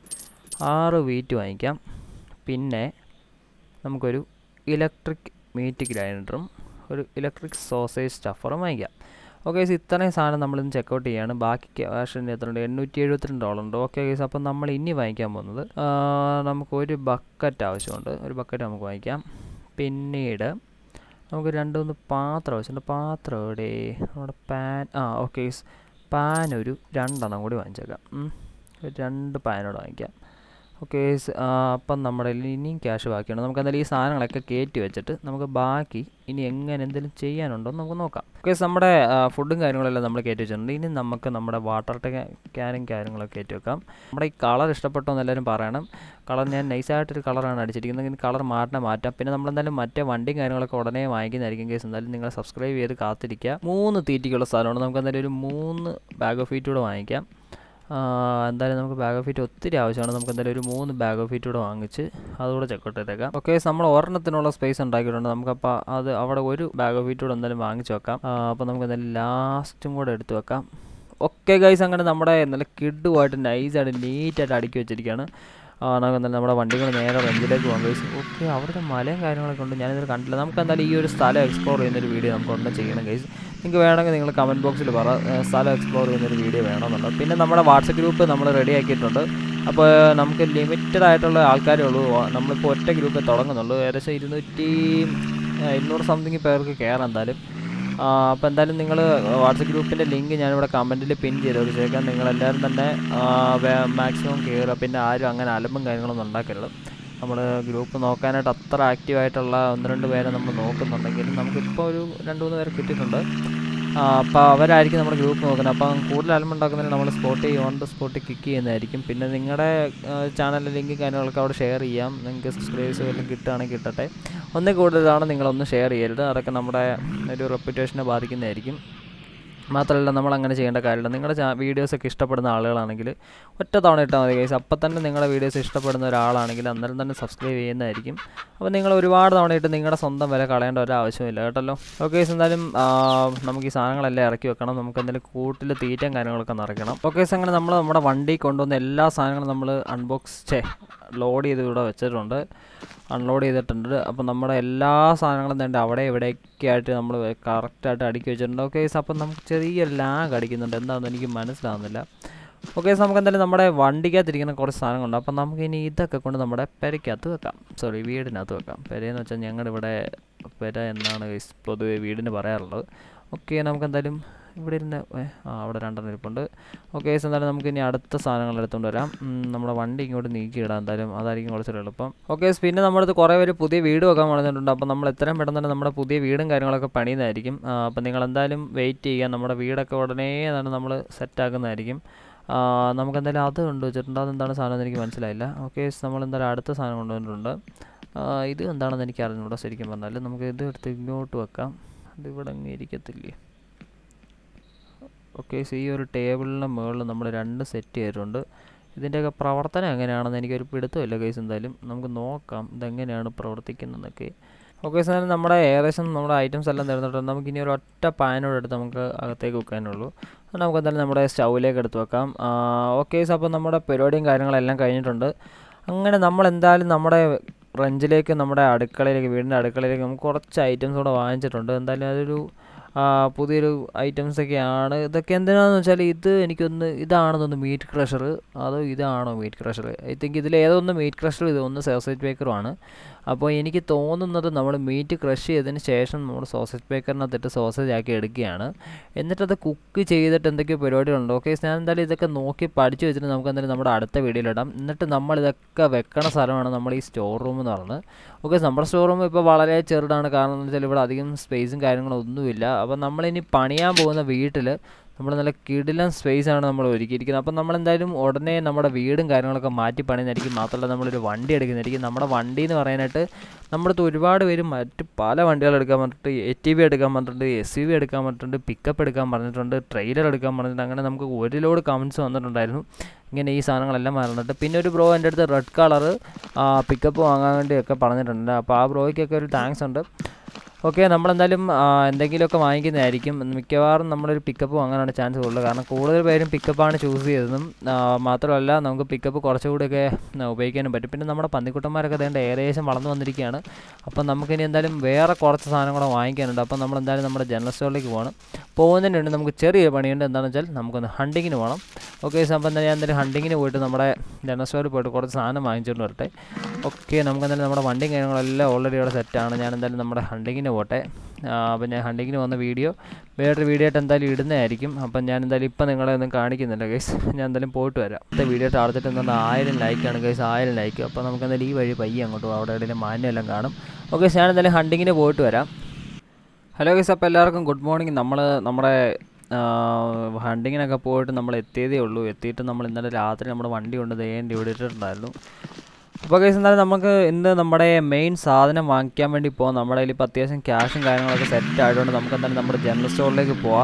ആറ് വീറ്റ് വാങ്ങിക്കാം പിന്നെ നമുക്കൊരു ഇലക്ട്രിക് മീറ്റ് ഗ്രൈൻഡറും ഒരു ഇലക്ട്രിക് സോസേജ് സ്റ്റഫറും വാങ്ങിക്കാം ഓക്കെ ഗൈസ് ഇത്രയും സാധനം നമ്മളിന്ന് ചെക്കൗട്ട് ചെയ്യാണ് ബാക്കി ക്യാഷിന് എത്രയുണ്ട് എണ്ണൂറ്റി എഴുപത്തിരണ്ട് ഡോളർ ഉണ്ട് ഓക്കെ ഗൈസ് അപ്പം നമ്മൾ ഇനി വാങ്ങിക്കാൻ പോകുന്നത് ആ, നമുക്ക് ഒരു ബക്കറ്റ് ആവശ്യമുണ്ട് ഒരു ബക്കറ്റ് നമുക്ക് വാങ്ങിക്കാം പിന്നീട് നമുക്ക് രണ്ട് മൂന്ന് പാത്രം ആവശ്യമുണ്ട് പാത്രം എവിടെ നമ്മുടെ പാൻ ആ ഓക്കെ ഗൈസ് പാൻ ഒരു രണ്ടെണ്ണം കൂടി വാങ്ങിച്ചേക്കാം ഉം. ഒരു രണ്ട് പാനോട് വാങ്ങിക്കാം ഓക്കെ അപ്പം നമ്മുടെ കയ്യിൽ ഇനിയും ക്യാഷ് ബാക്കിയുണ്ട് നമുക്ക് എന്തായാലും ഈ സാധനങ്ങളൊക്കെ കയറ്റി വെച്ചിട്ട് നമുക്ക് ബാക്കി ഇനി എങ്ങനെ എന്തെങ്കിലും ചെയ്യാനുണ്ടോ എന്ന് നമുക്ക് നോക്കാം ഓക്കെ നമ്മുടെ ആ, ഫുഡും കാര്യങ്ങളെല്ലാം നമ്മൾ കയറ്റി വെച്ചിട്ടുണ്ട് ഇനി നമുക്ക് നമ്മുടെ വാട്ടർ ക്യാനും കാര്യങ്ങളൊക്കെ കയറ്റി വെക്കാം നമ്മുടെ ഈ കളർ ഇഷ്ടപ്പെട്ടോ എന്ന് എല്ലാവരും പറയണം കളർ ഞാൻ നൈസായിട്ടൊരു കളറാണ് അടിച്ചിരിക്കുന്നത് ഇനി കളർ മാറ്റണം മാറ്റാം പിന്നെ നമ്മളെന്തായാലും മറ്റേ വണ്ടിയും കാര്യങ്ങളൊക്കെ ഉടനെ വാങ്ങിക്കുന്നതായിരിക്കും കേസ് എന്തായാലും നിങ്ങൾ സബ്സ്ക്രൈബ് ചെയ്ത് കാത്തിരിക്കുക മൂന്ന് തീറ്റിക്കുള്ള സ്ഥലമുണ്ട് നമുക്ക് എന്തായാലും ഒരു മൂന്ന് ബാഗ് ഓഫ് ഫീറ്റ് കൂടെ വാങ്ങിക്കാം ആ, എന്തായാലും നമുക്ക് ബാഗ് ഓഫ് ഫീറ്റ് ഒത്തിരി ആവശ്യമാണ് നമുക്ക് എന്തായാലും ഒരു മൂന്ന് ബാഗ് ഓഫ് ഫീറ്റ് കൂടെ വാങ്ങിച്ച് അതുകൂടെ ചെക്കൗട്ട് ചെയ്തേക്കാം ഓക്കെ നമ്മൾ ഒരെണ്ണത്തിനുള്ള സ്പേസ് ഉണ്ടാക്കിയിട്ടുണ്ട് നമുക്കപ്പോൾ അത് അവിടെ ഒരു ബാഗ് ഓഫ് ഫീറ്റ് കൂടെ എന്തായാലും വാങ്ങിച്ച് വെക്കാം അപ്പോൾ നമുക്ക് എന്തായാലും ലാസ്റ്റും കൂടെ എടുത്ത് വെക്കാം ഓക്കെ ഗൈസ് അങ്ങനെ നമ്മുടെ നല്ല കിഡുമായിട്ട് നൈസായിട്ട് നീറ്റായിട്ട് അടുക്കി വെച്ചിരിക്കുകയാണ് ആ, നമുക്ക് എന്തായാലും നമ്മുടെ വണ്ടികൾ നേരെ റെഞ്ചിലേക്ക് പോകാം ഗൈസ് ഓക്കെ അവിടുത്തെ മലയും കാര്യങ്ങളൊക്കെ ഉണ്ട് ഞാനിത് കണ്ടില്ല നമുക്ക് എന്തായാലും ഈ ഒരു സ്ഥലം എക്സ്പ്ലോർ ചെയ്യുന്നൊരു വീഡിയോ നമുക്ക് ഉടനെ ചെയ്യണം ഗൈസ് നിങ്ങൾക്ക് വേണമെങ്കിൽ നിങ്ങൾ കമൻറ്റ് ബോക്സിൽ പറ ഏ, സ്ഥലം എക്സ്പ്ലോർ ചെയ്യുന്നൊരു വീഡിയോ വേണമെന്നുള്ളത് പിന്നെ നമ്മുടെ വാട്സപ്പ് ഗ്രൂപ്പ് നമ്മൾ റെഡി ആക്കിയിട്ടുണ്ട് അപ്പോൾ നമുക്ക് ലിമിറ്റഡ് ആയിട്ടുള്ള ആൾക്കാരേ ഉള്ളൂ ആ, നമ്മളിപ്പോൾ ഒറ്റ ഗ്രൂപ്പേ തുടങ്ങുന്നുള്ളൂ ഏകദേശം ഇരുന്നൂറ്റി ആ, ഇരുന്നൂറ് സംതിങ് പേർക്ക് കയറാം എന്തായാലും അപ്പോൾ എന്തായാലും നിങ്ങൾ വാട്സപ്പ് ഗ്രൂപ്പിൻ്റെ ലിങ്ക് ഞാനിവിടെ കമൻറ്റിൽ പിൻ ചെയ്ത് വെച്ചേക്കാം നിങ്ങളെല്ലാവരും തന്നെ മാക്സിമം കയറുക പിന്നെ ആരും അങ്ങനെ അലമ്പും കാര്യങ്ങളൊന്നും ഉണ്ടാക്കരുത് നമ്മൾ ഗ്രൂപ്പ് നോക്കാനായിട്ട് അത്ര ആക്റ്റീവായിട്ടുള്ള ഒന്ന് രണ്ട് പേരെ നമ്മൾ നോക്കുന്നുണ്ടെങ്കിലും നമുക്കിപ്പോൾ ഒരു രണ്ട് മൂന്ന് പേരെ കിട്ടിയിട്ടുണ്ട് അപ്പോൾ അവരായിരിക്കും നമ്മുടെ ഗ്രൂപ്പ് നോക്കുന്നത് അപ്പം കൂടുതൽ അലമ്പുണ്ടാക്കുന്നതിന് നമ്മൾ spot on the spot kick ചെയ്യുന്നതായിരിക്കും പിന്നെ നിങ്ങളുടെ ചാനലിലെ ലിങ്ക് കാര്യങ്ങളൊക്കെ അവിടെ ഷെയർ ചെയ്യാം നിങ്ങൾക്ക് സബ്സ്ക്രൈബേഴ്സ് വല്ലതും കിട്ടുകയാണെങ്കിൽ കിട്ടട്ടെ ഒന്നിൽ കൂടുതലാണ് നിങ്ങളൊന്ന് ഷെയർ ചെയ്യരുത് അതൊക്കെ നമ്മുടെ ഒരു റെപ്യൂട്ടേഷനെ ബാധിക്കുന്നതായിരിക്കും മാത്രമല്ല നമ്മൾ അങ്ങനെ ചെയ്യേണ്ട കാര്യമില്ല നിങ്ങളുടെ ചാ വീഡിയോസൊക്കെ ഇഷ്ടപ്പെടുന്ന ആളുകളാണെങ്കിൽ ഒറ്റ തവണ ഇട്ടാൽ മതി ഗൈസ് അപ്പം തന്നെ നിങ്ങളുടെ വീഡിയോസ് ഇഷ്ടപ്പെടുന്ന ഒരാളാണെങ്കിൽ അന്നേരം തന്നെ സബ്സ്ക്രൈബ് ചെയ്യുന്നതായിരിക്കും അപ്പോൾ നിങ്ങൾ ഒരുപാട് തവണ ഇട്ട് നിങ്ങളുടെ സ്വന്തം വില കളയേണ്ട ഒരു ആവശ്യമില്ല കേട്ടല്ലോ ഓക്കെ ഗൈസ് എന്തായാലും ആ, നമുക്ക് ഈ സാധനങ്ങളെല്ലാം ഇറക്കി വെക്കണം നമുക്ക് എന്തെങ്കിലും കൂട്ടിൽ തീറ്റയും കാര്യങ്ങളൊക്കെ നിറയ്ക്കണം ഓക്കെ ഗൈസ് അങ്ങനെ നമ്മൾ നമ്മുടെ വണ്ടി കൊണ്ടുവന്ന എല്ലാ സാധനങ്ങളും നമ്മൾ അൺബോക്സ് ചേ ലോഡ് ചെയ്ത് ഇവിടെ വെച്ചിട്ടുണ്ട് അൺലോഡ് ചെയ്തിട്ടുണ്ട് അപ്പോൾ നമ്മുടെ എല്ലാ സാധനങ്ങളും തന്നെ അവിടെ ഇവിടെയൊക്കെ ആയിട്ട് നമ്മൾ കറക്റ്റായിട്ട് അടുക്കി വെച്ചിട്ടുണ്ട് ഓക്കെ അപ്പം നമുക്ക് ചെറിയൊരു ലാഗ് അടിക്കുന്നുണ്ട് എന്താണെന്ന് എനിക്ക് മനസ്സിലാവുന്നില്ല ഓക്കെ നമുക്ക് എന്തായാലും നമ്മുടെ വണ്ടിക്കകത്തിരിക്കുന്ന കുറച്ച് സാധനങ്ങളുണ്ട് അപ്പം നമുക്ക് ഇനി ഇതൊക്കെ കൊണ്ട് നമ്മുടെ പെരയ്ക്കകത്ത് വെക്കാം സോറി വീടിനകത്ത് വെക്കാം പെരയെന്ന് വെച്ചാൽ ഞങ്ങളുടെ ഇവിടെ പെര എന്നാണ് guys പൊതുവെ വീടിന് പറയാറുള്ളത് ഓക്കെ നമുക്ക് എന്തായാലും ഇവിടെ ഇരുന്ന് ഏ, ആ അവിടെ രണ്ടെണ്ണം ഇരിപ്പുണ്ട് ഓക്കെ എന്തായാലും നമുക്ക് ഇനി അടുത്ത സാധനങ്ങൾ എടുത്തുകൊണ്ട് വരാം ഉം, നമ്മുടെ വണ്ടി ഇങ്ങോട്ട് നീക്കിയിടാം എന്തായാലും അതായിരിക്കും കുറച്ചൊരു എളുപ്പം ഓക്കെ പിന്നെ നമ്മുടെ അടുത്ത് കുറേ പേര് പുതിയ വീട് വെക്കാൻ പറഞ്ഞിട്ടുണ്ട് അപ്പോൾ നമ്മൾ എത്രയും പെട്ടെന്ന് തന്നെ നമ്മുടെ പുതിയ വീടും കാര്യങ്ങളൊക്കെ പണിയുന്നതായിരിക്കും ആ, അപ്പോൾ നിങ്ങൾ എന്തായാലും വെയിറ്റ് ചെയ്യുക നമ്മുടെ വീടൊക്കെ ഉടനെ തന്നെ നമ്മൾ സെറ്റാക്കുന്നതായിരിക്കും നമുക്ക് എന്തായാലും അത് കൊണ്ടുവച്ചിട്ടുണ്ട് അതെന്താണ് സാധനം എന്ന് എനിക്ക് മനസ്സിലായില്ല ഓക്കെ നമ്മൾ എന്തായാലും അടുത്ത സാധനം കൊണ്ടുവന്നിട്ടുണ്ട് ആ, ഇത് എന്താണെന്ന് എനിക്ക് അറിഞ്ഞൂടാ ശരിക്കും പറഞ്ഞാൽ നമുക്ക് ഇത് എടുത്ത് ഇങ്ങോട്ട് വെക്കാം ഇത് ഇവിടെ അങ്ങ് ഇരിക്കത്തില്ലേ ഓക്കെ ഈ ഒരു ടേബിളിൻ്റെ മുകളിൽ നമ്മൾ രണ്ട് സെറ്റ് ചെയ്തിട്ടുണ്ട് ഇതിൻ്റെയൊക്കെ പ്രവർത്തനം എങ്ങനെയാണെന്ന് എനിക്കൊരു പിടുത്തമില്ല കേസ് എന്തായാലും നമുക്ക് നോക്കാം ഇതെങ്ങനെയാണ് പ്രവർത്തിക്കുന്നതെന്നൊക്കെ ഓക്കെ സാർ നമ്മുടെ ഏകദേശം നമ്മുടെ ഐറ്റംസ് എല്ലാം തരുന്നുണ്ട് നമുക്ക് ഇനി ഒരു ഒറ്റ പാനോട് എടുത്ത് നമുക്ക് അകത്തേക്ക് വെക്കാനുള്ളൂ അത് നമുക്ക് എന്തായാലും നമ്മുടെ സ്റ്റൗവിലേക്ക് എടുത്ത് വെക്കാം ഓക്കെ സാർ അപ്പോൾ നമ്മുടെ പരിപാടിയും കാര്യങ്ങളെല്ലാം കഴിഞ്ഞിട്ടുണ്ട് അങ്ങനെ നമ്മൾ എന്തായാലും നമ്മുടെ റെഞ്ചിലേക്ക് നമ്മുടെ അടുക്കളയിലേക്ക് വീടിൻ്റെ അടുക്കളയിലേക്ക് നമുക്ക് കുറച്ച് ഐറ്റംസ് കൂടെ വാങ്ങിച്ചിട്ടുണ്ട് എന്തായാലും അതൊരു ആ, പുതിയൊരു items ഒക്കെയാണ് ഇതൊക്കെ എന്തിനാണെന്ന് വെച്ചാൽ ഇത് എനിക്കൊന്ന് ഇതാണെന്നൊന്ന് മീറ്റ് ക്രഷർ അതോ ഇതാണോ മീറ്റ് ക്രഷർ ഐ തിങ്ക് ഇതിൽ ഏതൊന്ന് മീറ്റ് ക്രഷർ ഇത് ഒന്ന് സോസേജ് ബേക്കറുമാണ് അപ്പോൾ എനിക്ക് തോന്നുന്നത് നമ്മൾ മീറ്റ് ക്രഷ് ചെയ്തതിന് ശേഷം നമ്മൾ സോസേജ് ബേക്കറിനകത്തിട്ട് സോസേജ് ആക്കി എടുക്കുകയാണ് എന്നിട്ടത് കുക്ക് ചെയ്തിട്ട് എന്തൊക്കെയോ പരിപാടികളുണ്ട് ഓക്കെ ഞാൻ എന്തായാലും ഇതൊക്കെ നോക്കി പഠിച്ചു വെച്ചിട്ട് നമുക്ക് എന്തായാലും നമ്മുടെ അടുത്ത വീഡിയോയിലിടാം എന്നിട്ട് നമ്മൾ ഇതൊക്കെ വെക്കണ സ്ഥലമാണ് നമ്മൾ ഈ സ്റ്റോർ റൂം എന്ന് പറയുന്നത് ഓക്കെ നമ്മുടെ സ്റ്റോർ റൂം ഇപ്പോൾ വളരെ ചെറുതാണ് കാരണം എന്ന് വെച്ചാൽ ഇവിടെ അധികം സ്പേസും കാര്യങ്ങളും ഒന്നുമില്ല അപ്പോൾ നമ്മളിനി പണിയാൻ പോകുന്ന വീട്ടിൽ നമ്മൾ നല്ല കിടിലൻ സ്പേസ് ആണ് നമ്മൾ ഒരുക്കിയിരിക്കുന്നത് അപ്പം നമ്മൾ എന്തായാലും ഉടനെ നമ്മുടെ വീടും കാര്യങ്ങളൊക്കെ മാറ്റി പണിയുന്നതായിരിക്കും മാത്രമല്ല നമ്മളൊരു വണ്ടി എടുക്കുന്നതായിരിക്കും നമ്മുടെ വണ്ടി എന്ന് പറയാനായിട്ട് നമ്മുടെ അടുത്ത് ഒരുപാട് പേര് മറ്റ് പല വണ്ടികൾ എടുക്കാൻ പറഞ്ഞിട്ട് എ ടി വി എടുക്കാൻ പറഞ്ഞിട്ടുണ്ട് എസ് യു വി എടുക്കാൻ പറഞ്ഞിട്ടുണ്ട് പിക്കപ്പ് എടുക്കാൻ പറഞ്ഞിട്ടുണ്ട് ട്രെയിലർ എടുക്കാൻ പറഞ്ഞിട്ടുണ്ട് അങ്ങനെ നമുക്ക് ഒരു ലോഡ് കമൻസ് വന്നിട്ടുണ്ടായിരുന്നു ഇങ്ങനെ ഈ സാധനങ്ങളെല്ലാം പറഞ്ഞിട്ട് പിന്നെ ഒരു ബ്രോ എൻ്റെ അടുത്ത് റെഡ് കളർ പിക്കപ്പ് വാങ്ങാൻ വേണ്ടിയൊക്കെ പറഞ്ഞിട്ടുണ്ട് അപ്പോൾ ആ ബ്രോയ്ക്കൊക്കെ ഒരു താങ്ക്സ് ഉണ്ട് ഓക്കെ നമ്മളെന്തായാലും ആ, എന്തെങ്കിലുമൊക്കെ വാങ്ങിക്കുന്നതായിരിക്കും മിക്കവാറും നമ്മളൊരു പിക്കപ്പ് വാങ്ങാനാണ് ചാൻസ് കൂടുതൽ കാരണം കൂടുതൽ പേരും പിക്കപ്പാണ് ചൂസ് ചെയ്തതും ആ, മാത്രമല്ല നമുക്ക് പിക്കപ്പ് കുറച്ചുകൂടിയൊക്കെ ആ, ഉപയോഗിക്കാനും പറ്റും പിന്നെ നമ്മുടെ പന്നിക്കുട്ടന്മാരൊക്കെ അതേണ്ട ഏകദേശം വളർന്നു വന്നിരിക്കുകയാണ് അപ്പം നമുക്കിനി എന്തായാലും വേറെ കുറച്ച് സാധനം കൂടെ വാങ്ങിക്കാനുണ്ട് അപ്പം നമ്മൾ എന്തായാലും നമ്മുടെ ജനറൽ സ്റ്റോറിലേക്ക് പോകണം പോകുന്നതിന് വേണ്ടി നമുക്ക് ചെറിയൊരു പണിയുണ്ട് എന്താണെന്ന് വെച്ചാൽ നമുക്കൊന്ന് ഹണ്ടിങ്ങിന് പോകണം ഓക്കെ അപ്പം എന്താ ഞാൻ എന്തായാലും ഹണ്ടിങ്ങിന് പോയിട്ട് നമ്മുടെ ജനറൽ സ്റ്റോറിൽ പോയിട്ട് കുറച്ച് സാധനം വാങ്ങിച്ചുകൊണ്ട് വരട്ടെ ഓക്കെ നമുക്ക് എന്തായാലും നമ്മുടെ വണ്ടിയും കാര്യങ്ങളെല്ലാം ഓൾറെഡി ഇവിടെ സെറ്റാണ് ഞാൻ എന്തായാലും നമ്മുടെ ഹണ്ടിങ്ങിന് പോട്ടെ ആ, അപ്പം ഞാൻ ഹണ്ടിങ്ങിന് വന്ന വീഡിയോ വേറൊരു വീഡിയോ ആയിട്ട് എന്തായാലും ഇടുന്നതായിരിക്കും അപ്പം ഞാൻ എന്തായാലും ഇപ്പം നിങ്ങളെ ഒന്നും കാണിക്കുന്നില്ല ഗൈസ് ഞാൻ എന്തായാലും പോയിട്ട് വരാം അടുത്ത വീഡിയോ ടാർജറ്റ് എന്താ ആയിരം ലൈക്കാണ് ഗൈസ് ആയിരം ലൈക്ക് അപ്പോൾ നമുക്ക് എന്തായാലും ഈ വഴി പയ്യെ അങ്ങോട്ട് പോകും അവിടെ എവിടെയെങ്കിലും മാന്യമെല്ലാം കാണും ഓക്കെ ഞാൻ എന്തായാലും ഹണ്ടിങ്ങിന് പോയിട്ട് വരാം ഹലോ ഗൈസ് അപ്പോൾ എല്ലാവർക്കും ഗുഡ് മോർണിംഗ് നമ്മൾ നമ്മുടെ ഹണ്ടിങ്ങിനൊക്കെ പോയിട്ട് നമ്മൾ എത്തിയതേ ഉള്ളൂ എത്തിയിട്ട് നമ്മൾ ഇന്നലെ രാത്രി നമ്മുടെ വണ്ടി കൊണ്ട് ദേണ്ടി ഇവിടെ ഇട്ടിട്ടുണ്ടായിരുന്നു അപ്പോൾ ഗൈസ് എന്തായാലും നമുക്ക് ഇന്ന് നമ്മുടെ മെയിൻ സാധനം വാങ്ങിക്കാൻ വേണ്ടി പോകാം നമ്മുടെ കയ്യിൽ ഇപ്പോൾ അത്യാവശ്യം ക്യാഷും കാര്യങ്ങളൊക്കെ സെറ്റ് ആയതുകൊണ്ട് നമുക്ക് എന്തായാലും നമ്മുടെ ജനറൽ സ്റ്റോറിലേക്ക് പോവാം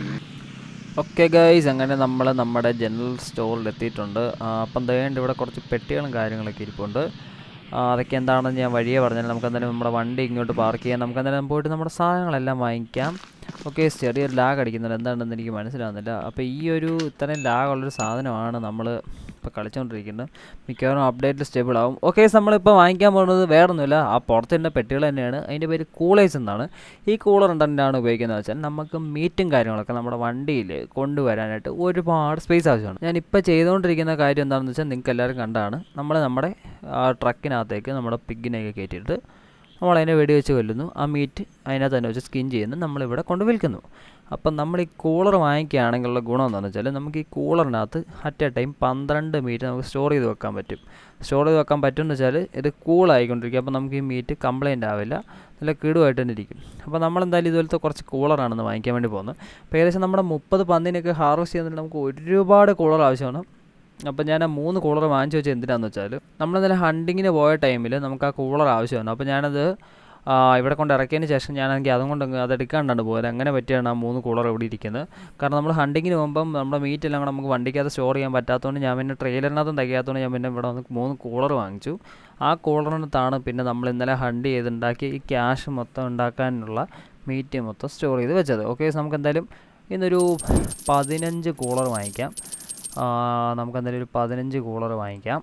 ഓക്കെ ഗൈസ് അങ്ങനെ നമ്മൾ നമ്മുടെ ജനറൽ സ്റ്റോറിൽ എത്തിയിട്ടുണ്ട് ആ, അപ്പം ദേണ്ട് ഇവിടെ കുറച്ച് പെട്ടികളും കാര്യങ്ങളൊക്കെ ഇരിപ്പുണ്ട് ആ, അതൊക്കെ എന്താണെന്ന് ഞാൻ വഴിയേ പറഞ്ഞാൽ നമുക്ക് എന്തായാലും നമ്മുടെ വണ്ടി ഇങ്ങോട്ട് പാർക്ക് ചെയ്യാം നമുക്ക് എന്തായാലും പോയിട്ട് നമ്മുടെ സാധനങ്ങളെല്ലാം വാങ്ങിക്കാം ഓക്കെ ചെറിയൊരു ലാഗ് അടിക്കുന്നുണ്ട് എന്താണെന്ന് എനിക്ക് മനസ്സിലാവുന്നില്ല അപ്പോൾ ഈ ഒരു ഇത്രയും ലാഗുള്ളൊരു സാധനമാണ് നമ്മൾ ഇപ്പോൾ കളിച്ചുകൊണ്ടിരിക്കുന്നത് മിക്കവാറും അപ്ഡേറ്റിൽ സ്റ്റേബിൾ ആവും ഓക്കെ നമ്മളിപ്പോൾ വാങ്ങിക്കാൻ പോകുന്നത് വേറൊന്നുമില്ല ആ പുറത്തിൻ്റെ പെട്ടികൾ തന്നെയാണ് അതിൻ്റെ പേര് കൂളേഴ്സ് എന്നാണ് ഈ കൂളർ എന്താണ് ഉപയോഗിക്കുന്നത് വെച്ചാൽ നമുക്ക് മീറ്റും കാര്യങ്ങളൊക്കെ നമ്മുടെ വണ്ടിയിൽ കൊണ്ടുവരാനായിട്ട് ഒരുപാട് സ്പേസ് ആവശ്യമാണ് ഞാൻ ഇപ്പോൾ ചെയ്തുകൊണ്ടിരിക്കുന്ന കാര്യം എന്താണെന്ന് വെച്ചാൽ നിങ്ങൾക്ക് എല്ലാവരും കണ്ടാണ് നമ്മൾ നമ്മുടെ ആ ട്രക്കിനകത്തേക്ക് നമ്മുടെ പിഗിനെയൊക്കെ കയറ്റിയിട്ട് നമ്മൾ അതിനെ വെടിവെച്ച് കൊല്ലുന്നു ആ മീറ്റ് അതിനകത്ത് തന്നെ വെച്ച് സ്കിൻ ചെയ്യുന്നു നമ്മളിവിടെ കൊണ്ട് വിൽക്കുന്നു അപ്പം നമ്മൾ ഈ കൂളർ വാങ്ങിക്കുകയാണെങ്കിലുള്ള ഗുണം എന്താണെന്ന് വെച്ചാൽ നമുക്ക് ഈ കൂളറിനകത്ത് അറ്റ് എ ടൈം പന്ത്രണ്ട് മീറ്റ് നമുക്ക് സ്റ്റോർ ചെയ്ത് വെക്കാൻ പറ്റും സ്റ്റോർ ചെയ്ത് വെക്കാൻ പറ്റുമെന്ന് വെച്ചാൽ ഇത് കൂളായിക്കൊണ്ടിരിക്കും അപ്പോൾ നമുക്ക് ഈ മീറ്റ് കംപ്ലൈൻ്റ് ആവില്ല നല്ല കിടുവായിട്ട് തന്നെ ഇരിക്കും അപ്പോൾ നമ്മളെന്തായാലും ഇതുപോലത്തെ കുറച്ച് കൂളറാണെന്ന് വാങ്ങിക്കാൻ വേണ്ടി പോകുന്നത് അപ്പോൾ ഏകദേശം നമ്മുടെ മുപ്പത് പന്നിനൊക്കെ ഹാർവസ്റ്റ് ചെയ്യുന്നതിന് നമുക്ക് ഒരുപാട് കൂളർ ആവശ്യമാണ് അപ്പം ഞാൻ ആ മൂന്ന് കൂളർ വാങ്ങിച്ചു വെച്ചാൽ എന്തിനാന്ന് വെച്ചാൽ നമ്മളെന്തായാലും ഹണ്ടിങ്ങിന് പോയ ടൈമിൽ നമുക്ക് ആ കൂളർ ആവശ്യമാണ് അപ്പോൾ ഞാനത് ആ, ഇവിടെ കൊണ്ട് ഇറക്കിയതിന് ശേഷം ഞാനാണെങ്കിൽ അതും കൊണ്ട് അങ്ങ് അത് എടുക്കാണ്ടാണ് പോയത് അങ്ങനെ പറ്റിയാണ് ആ മൂന്ന് കൂളർ ഇവിടെ ഇരിക്കുന്നത് കാരണം നമ്മൾ ഹണ്ടിങ്ങിന് പോകുമ്പം നമ്മുടെ മീറ്റ് എല്ലാം കൂടെ നമുക്ക് വണ്ടിക്കകത്ത് സ്റ്റോർ ചെയ്യാൻ പറ്റാത്തതുകൊണ്ട് ഞാൻ പിന്നെ ട്രെയിലറിനകത്തും തികയാത്തതുകൊണ്ട് ഞാൻ പിന്നെ ഇവിടെ വന്ന് മൂന്ന് കൂളർ വാങ്ങിച്ചു ആ കൂളറിനകത്താണ് പിന്നെ നമ്മൾ ഇന്നലെ ഹണ്ട് ചെയ്തുണ്ടാക്കി ഈ ക്യാഷ് മൊത്തം ഉണ്ടാക്കാനുള്ള മീറ്റ് മൊത്തം സ്റ്റോർ ചെയ്ത് വെച്ചത് ഓക്കെ നമുക്ക് എന്തായാലും ഇന്നൊരു പതിനഞ്ച് കൂളർ വാങ്ങിക്കാം ആ, നമുക്ക് എന്തായാലും ഒരു പതിനഞ്ച് കൂളർ വാങ്ങിക്കാം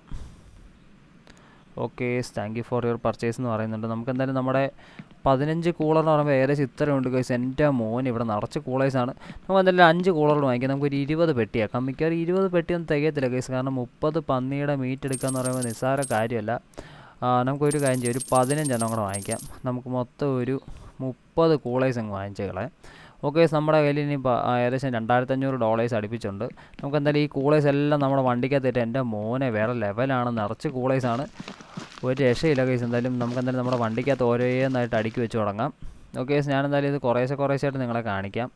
okay thank you for your purchase എന്ന് പറയുന്നുണ്ട് നമുക്ക് എന്തായാലും നമ്മുടെ പതിനഞ്ച് കൂളർ എന്ന് പറയുമ്പോൾ ഏകദേശം ഇത്രയുണ്ട് ഗൈസ് എൻ്റെ മോൻ ഇവിടെ നിറച്ച് കൂളേഴ്സാണ് നമുക്ക് എന്തായാലും അഞ്ച് കൂളർ വാങ്ങിക്കാം നമുക്കൊരു ഇരുപത് പെട്ടിയാക്കാം മിക്കവാറും ഇരുപത് പെട്ടിയൊന്നും തികയത്തില്ല ഗൈസ് കാരണം മുപ്പത് പന്നിയുടെ മീറ്റ് എടുക്കുക എന്ന് പറയുമ്പോൾ നിസ്സാര കാര്യമല്ല ആ, നമുക്കൊരു കാര്യം ചെയ്യാം ഒരു പതിനഞ്ചെണ്ണം കൂടെ വാങ്ങിക്കാം നമുക്ക് മൊത്തം ഒരു മുപ്പത് കൂളേഴ്സ് അങ്ങ് വാങ്ങിച്ചേകളെ ഓക്കെ നമ്മുടെ കയ്യിൽ ഇനി പ- ആ, ഏകദേശം രണ്ടായിരത്തഞ്ഞൂറ് ഡോളേഴ്സ് അടുപ്പിച്ചുണ്ട് നമുക്ക് എന്തായാലും ഈ കൂളേഴ്സ് എല്ലാം നമ്മുടെ വണ്ടിക്കകത്തിട്ട് എൻ്റെ മോനെ വേറെ ലെവലാണ് നിറച്ച് കൂളേഴ്സാണ് ഒരു രക്ഷയില്ല കേസ് എന്തായാലും നമുക്ക് എന്തായാലും നമ്മുടെ വണ്ടിക്കകത്ത് ഓരോന്നായിട്ട് അടുക്കി വെച്ച് തുടങ്ങാം ഓക്കെ ഞാൻ എന്തായാലും ഇത് കുറേശ്ശെ കുറേശ്ശായിട്ട് നിങ്ങളെ കാണിക്കാം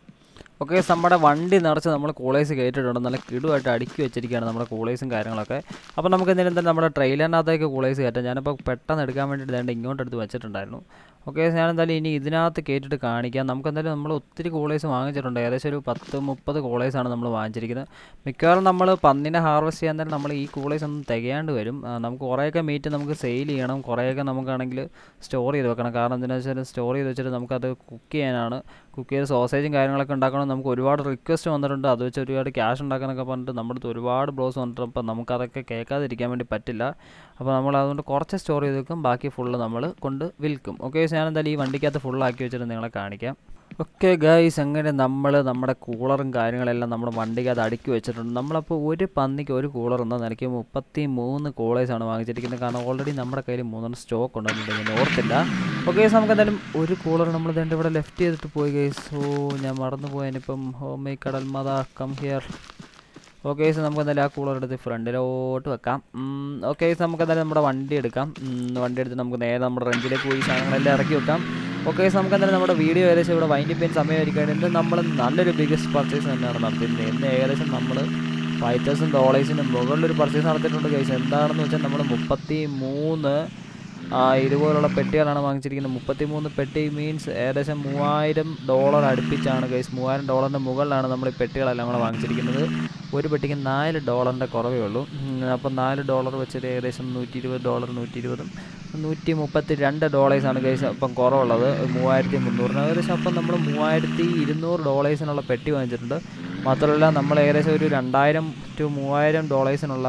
ഓക്കെ നമ്മുടെ വണ്ടി നിറച്ച് നമ്മൾ കൂളേഴ്സ് കയറ്റിയിട്ടുണ്ട് നല്ല കിടുവായിട്ട് അടുക്കി വെച്ചിരിക്കുകയാണ് നമ്മുടെ കൂളേഴ്സും കാര്യങ്ങളൊക്കെ അപ്പോൾ നമുക്ക് എന്തെങ്കിലും തന്നെ നമ്മുടെ ട്രെയിലറിനകത്തേക്ക് കൂളേഴ്സ് കയറ്റാം ഞാനിപ്പോൾ പെട്ടെന്ന് എടുക്കാൻ വേണ്ടിയിട്ട് വേണ്ട ഇങ്ങോട്ട് എടുത്ത് വെച്ചിട്ടുണ്ടായിരുന്നു ഓക്കെ ഞാൻ എന്തായാലും ഇനി ഇതിനകത്ത് കയറ്റിയിട്ട് കാണിക്കാം നമുക്ക് എന്തായാലും നമ്മൾ ഒത്തിരി കോളേഴ്സ് വാങ്ങിച്ചിട്ടുണ്ട് ഏകദേശം ഒരു പത്ത് മുപ്പത് കോളേഴ്സാണ് നമ്മൾ വാങ്ങിച്ചിരിക്കുന്നത് മിക്കവാറും നമ്മൾ പന്നിനെ ഹാർവെസ്റ്റ് ചെയ്യാൻ തന്നെ നമ്മൾ ഈ കോളേഴ്സ് ഒന്നും തികയാണ്ട് വരും ആ, നമുക്ക് കുറേയൊക്കെ മീറ്റ് നമുക്ക് സെയിൽ ചെയ്യണം കുറേയൊക്കെ നമുക്കാണെങ്കിൽ സ്റ്റോർ ചെയ്ത് വെക്കണം കാരണം എന്താണെന്ന് വെച്ചാൽ സ്റ്റോർ ചെയ്ത് വെച്ചിട്ട് നമുക്കത് കുക്ക് ചെയ്യാനാണ് കുക്ക് ചെയ്ത് സോസേജും കാര്യങ്ങളൊക്കെ ഉണ്ടാക്കണം നമുക്ക് ഒരുപാട് റിക്വസ്റ്റ് വന്നിട്ടുണ്ട് അത് വെച്ച് ഒരുപാട് ക്യാഷ് ഉണ്ടാക്കാനൊക്കെ പറഞ്ഞിട്ട് നമ്മുടെ അടുത്ത് ഒരുപാട് ബ്ലോസ് വന്നിട്ടുണ്ട് അപ്പോൾ നമുക്കതൊക്കെ കേൾക്കാതിരിക്കാൻ വേണ്ടി പറ്റില്ല അപ്പോൾ നമ്മൾ അതുകൊണ്ട് കുറച്ച് സ്റ്റോർ ചെയ്ത് വെക്കും ബാക്കി ഫുള്ള് നമ്മൾ കൊണ്ട് വിൽക്കും ഓക്കെ ഞാൻ എന്തായാലും ഈ വണ്ടിക്കകത്ത് ഫുള്ളാക്കി വെച്ചിട്ട് നിങ്ങളെ കാണിക്കാം ഓക്കെ ഗൈസ് അങ്ങനെ നമ്മൾ നമ്മുടെ കൂളറും കാര്യങ്ങളെല്ലാം നമ്മുടെ വണ്ടിക്കകത്ത് അടുക്കി വെച്ചിട്ടുണ്ട് നമ്മളപ്പോൾ ഒരു പന്നിക്ക് ഒരു കൂളർ എന്ന നിലയ്ക്ക് മുപ്പത്തി മൂന്ന് കൂളേഴ്സാണ് വാങ്ങിച്ചിരിക്കുന്നത് കാരണം ഓൾറെഡി നമ്മുടെ കയ്യിൽ മൂന്നെണ്ണം സ്റ്റോക്ക് ഉണ്ടെന്നുണ്ട് ഞാൻ ഓർത്തില്ല ഓക്കെ ഗൈസ് നമുക്ക് എന്തായാലും ഒരു കൂളർ നമ്മൾ ഇതിൻ്റെ ഇവിടെ ലെഫ്റ്റ് ചെയ്തിട്ട് പോയി ഗൈസ് ഓ ഞാൻ മറന്നു പോയതിനിപ്പം ഹോമേ കടൽ മത കം ഹിയർ ഓക്കെ ഗൈസ് നമുക്ക് എന്തായാലും ആ കൂളർ എടുത്ത് ഫ്രണ്ടിലോട്ട് വെക്കാം ഓക്കെ ഗൈസ് നമുക്ക് എന്തായാലും നമ്മുടെ വണ്ടി എടുക്കാം ഉം, വണ്ടി എടുത്ത് നമുക്ക് നേരെ നമ്മുടെ റെഞ്ചിലേക്ക് പോയി സാധനങ്ങളെല്ലാം ഇറക്കി വെക്കാം ഓക്കെ ഗൈസ് നമുക്ക് എന്തായാലും നമ്മുടെ വീഡിയോ ഏകദേശം ഇവിടെ വൈൻഡ് ചെയ്യാൻ സമയമായിരിക്കുകയാണ് ഇന്ന് നമ്മൾ നല്ലൊരു ബിഗസ്റ്റ് പർച്ചേസ് തന്നെയാണ് നടത്തിയിരുന്നത് ഇന്ന് ഏകദേശം നമ്മൾ ഫൈറ്റേഴ്സും ഡോളേഴ്സിനും മുകളിലൊരു പർച്ചേസ് നടത്തിയിട്ടുണ്ട് ഗൈസ് എന്താണെന്ന് വെച്ചാൽ നമ്മൾ മുപ്പത്തി മൂന്ന് ആ, ഇതുപോലുള്ള പെട്ടികളാണ് വാങ്ങിച്ചിരിക്കുന്നത് മുപ്പത്തി മൂന്ന് പെട്ടി മീൻസ് ഏകദേശം മൂവായിരം ഡോളർ അടുപ്പിച്ചാണ് ഗൈസ് മൂവായിരം ഡോളറിൻ്റെ മുകളിലാണ് നമ്മൾ ഈ പെട്ടികളെല്ലാം കൂടെ വാങ്ങിച്ചിരിക്കുന്നത് ഒരു പെട്ടിക്ക് നാല് ഡോളറിൻ്റെ കുറവേ ഉള്ളൂ ഉം, അപ്പം നാല് ഡോളർ വെച്ചിട്ട് ഏകദേശം നൂറ്റി ഇരുപത് ഡോളർ നൂറ്റി ഇരുപതും നൂറ്റി മുപ്പത്തി രണ്ട് ഡോളേഴ്സാണ് ഗൈസ് അപ്പം കുറവുള്ളത് മൂവായിരത്തി മുന്നൂറിന് ഏകദേശം അപ്പം നമ്മൾ മൂവായിരത്തി ഇരുന്നൂറ് ഡോളേഴ്സിനുള്ള പെട്ടി വാങ്ങിച്ചിട്ടുണ്ട് മാത്രമല്ല നമ്മൾ ഏകദേശം ഒരു രണ്ടായിരം ടു മൂവായിരം ഡോളേഴ്സിനുള്ള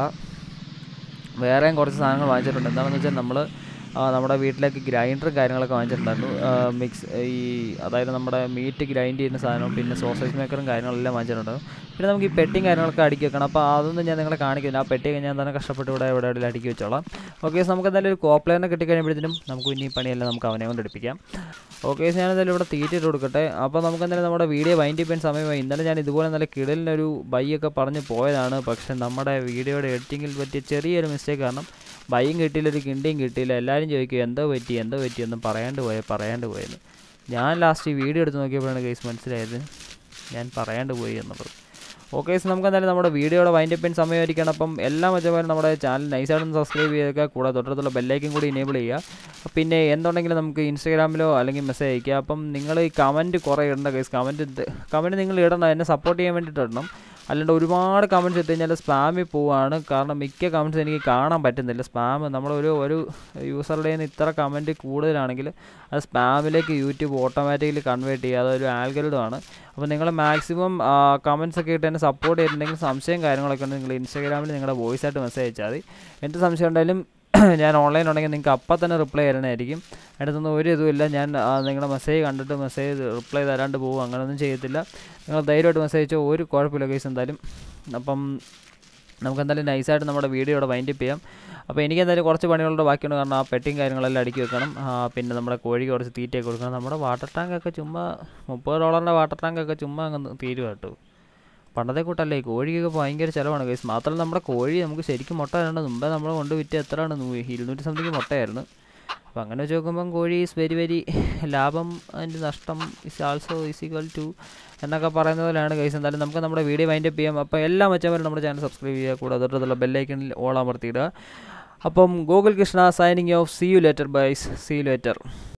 വേറെയും കുറച്ച് സാധനങ്ങൾ വാങ്ങിച്ചിട്ടുണ്ട് എന്താണെന്ന് വെച്ചാൽ നമ്മൾ നമ്മുടെ വീട്ടിലേക്ക് ഗ്രൈൻഡറും കാര്യങ്ങളൊക്കെ വാങ്ങിച്ചിട്ടുണ്ടായിരുന്നു മിക്സ് ഈ അതായത് നമ്മുടെ മീറ്റ് ഗ്രൈൻഡ് ചെയ്യുന്ന സാധനവും പിന്നെ സോസേജ് മേക്കറും കാര്യങ്ങളെല്ലാം വാങ്ങിച്ചിട്ടുണ്ടായിരുന്നു പിന്നെ നമുക്ക് ഈ പെട്ടിയും കാര്യങ്ങളൊക്കെ അടുക്കി വെക്കണം അപ്പോൾ അതൊന്നും ഞാൻ നിങ്ങളെ കാണിക്കില്ല ആ പെട്ടിയൊക്കെ ഞാൻ തന്നെ കഷ്ടപ്പെട്ട് ഇവിടെ ഇവിടെ ഇവിടെ അടുക്കി വെച്ചോളാം ഓക്കെ നമുക്ക് എന്തായാലും ഒരു കോപ്ലെയറിനെ കിട്ടിക്കഴിയുമ്പോഴത്തേനും നമുക്ക് ഇനി ഈ പണിയെല്ലാം നമുക്ക് അവനെ കൊണ്ട് എടുപ്പിക്കാം ഓക്കെ ഞാൻ എന്തായാലും ഇവിടെ തീറ്റിട്ട് കൊടുക്കട്ടെ അപ്പോൾ നമുക്ക് എന്തായാലും നമ്മുടെ വീഡിയോ വൈൻഡ് ചെയ്യാൻ സമയമായി ഇന്നലെ ഞാൻ ഇതുപോലെ നല്ല കിടലിനൊരു ബൈയൊക്കെ പറഞ്ഞ് പോയതാണ് പക്ഷേ നമ്മുടെ വീഡിയോയുടെ എഡിറ്റിങ്ങിൽ പറ്റിയ ചെറിയൊരു മിസ്റ്റേക്ക് കാരണം ബൈയും കിട്ടിയില്ല ഒരു കിണ്ടിയും കിട്ടിയില്ല എല്ലാവരും ചോദിക്കും എന്തോ പറ്റി എന്തോ പറ്റി ഒന്നും പറയാണ്ട് പോയ പറയാണ്ട് പോയെന്ന് ഞാൻ ലാസ്റ്റ് ഈ വീഡിയോ എടുത്ത് നോക്കിയപ്പോഴാണ് കേസ് മനസ്സിലായത് ഞാൻ പറയാണ്ട് പോയി എന്നുള്ളത് ഓക്കെ നമുക്ക് എന്തായാലും നമ്മുടെ വീഡിയോയുടെ വൈൻഡ് അപ്പ് സമയമായിരിക്കണം അപ്പം എല്ലാ മറ്റേമാരും നമ്മുടെ ചാനൽ നൈസായിട്ടൊന്ന് സബ്സ്ക്രൈബ് ചെയ്തേക്കുക കൂടെ തൊട്ടടുത്തുള്ള ബെല്ലൈക്കും കൂടി എനേബിൾ ചെയ്യുക പിന്നെ എന്തുണ്ടെങ്കിലും നമുക്ക് ഇൻസ്റ്റാഗ്രാമിലോ അല്ലെങ്കിൽ മെസ്സേജ് അയക്കുക അപ്പം നിങ്ങൾ ഈ കമൻറ്റ് കുറേ ഇടണ്ട കേസ് കമൻറ്റ് കമൻറ്റ് നിങ്ങൾ ഇടണം എന്നെ സപ്പോർട്ട് ചെയ്യാൻ വേണ്ടിയിട്ട് ഇടണം അല്ലാണ്ട് ഒരുപാട് കമൻറ്റ്സ് ഇട്ട് കഴിഞ്ഞാൽ സ്പാമിൽ പോവാണ് കാരണം മിക്ക കമൻറ്റ്സ് എനിക്ക് കാണാൻ പറ്റുന്നില്ല സ്പാം നമ്മളൊരു ഒരു യൂസറുടെ നിന്ന് ഇത്ര കമൻറ്റ് കൂടുതലാണെങ്കിൽ അത് സ്പാമിലേക്ക് യൂട്യൂബ് ഓട്ടോമാറ്റിക്കലി കൺവേർട്ട് ചെയ്യുക അതൊരു ആൽഗരിഡമാണ് അപ്പോൾ നിങ്ങൾ മാക്സിമം കമൻറ്റ്സ് ഒക്കെ ഇട്ട് എന്നെ സപ്പോർട്ട് ചെയ്തിട്ടുണ്ടെങ്കിൽ സംശയം കാര്യങ്ങളൊക്കെ ഉണ്ടെങ്കിൽ നിങ്ങൾ ഇൻസ്റ്റാഗ്രാമിൽ നിങ്ങളുടെ വോയിസ് ആയിട്ട് മെസ്സേജ് അയച്ചാൽ മതി എന്ത് സംശയം ഉണ്ടെങ്കിലും ഞാൻ ഓൺലൈൻ ഉണ്ടെങ്കിൽ നിങ്ങൾക്ക് അപ്പം തന്നെ റിപ്ലൈ തരണമായിരിക്കും അടുത്തൊന്നും ഒരു ഇതുമില്ല ഞാൻ ആ, നിങ്ങളുടെ മെസ്സേജ് കണ്ടിട്ട് മെസ്സേജ് റിപ്ലൈ തരാണ്ട് പോകും അങ്ങനെയൊന്നും ചെയ്യത്തില്ല നിങ്ങൾ ധൈര്യമായിട്ട് മെസ്സേജ് അയച്ചോ ഒരു കുഴപ്പമില്ല കേസ് എന്തായാലും അപ്പം നമുക്ക് എന്തായാലും നൈസായിട്ട് നമ്മുടെ വീഡിയോ ഇവിടെ വൈൻഡ് അപ്പ് ചെയ്യാം അപ്പോൾ എനിക്ക് എന്തായാലും കുറച്ച് പണികളുടെ ബാക്കിയുണ്ട് കാരണം ആ പെട്ടിയും കാര്യങ്ങളെല്ലാം അടുക്കി വെക്കണം ആ, പിന്നെ നമ്മുടെ കോഴിക്ക് കുറച്ച് തീറ്റയൊക്കെ കൊടുക്കണം നമ്മുടെ വാട്ടർ ടാങ്കൊക്കെ ചുമ്മാ മുപ്പത് ഡോളറിൻ്റെ വാട്ടർ ടാങ്കൊക്കെ ചുമ്മാ അങ്ങ് തീരുക കേട്ടോ പണ്ടത്തെ കൂട്ടല്ലേ ഈ കോഴിക്കൊക്കെ ഭയങ്കര ചിലവാണ് കേസ് മാത്രമല്ല നമ്മുടെ കോഴി നമുക്ക് ശരിക്കും മുട്ട തരേണ്ട മുമ്പേ നമ്മൾ കൊണ്ട് വിറ്റ് എത്രയാണ് നൂ- ഇരുന്നൂറ്റി സംതിങ് മുട്ടയായിരുന്നു അപ്പോൾ അങ്ങനെ വെച്ച് നോക്കുമ്പം കോഴി ഈസ് വെരി വെരി ലാഭം അതിൻ്റെ നഷ്ടം is also is equal to എന്നൊക്കെ പറയുന്ന പോലെയാണ് കേസ് എന്തായാലും നമുക്ക് നമ്മുടെ വീഡിയോ വൈൻഡ് അപ്പ് ചെയ്യാം അപ്പോൾ എല്ലാ മച്ചവരും നമ്മുടെ ചാനൽ സബ്സ്ക്രൈബ് ചെയ്യുക കൂടെ തൊട്ടുള്ള ബെല്ലൈക്കണിൽ ഓൾ അമർത്തിയിടുക അപ്പം Google Krishna signing of C U letter ബൈസ് സി യു ലെറ്റർ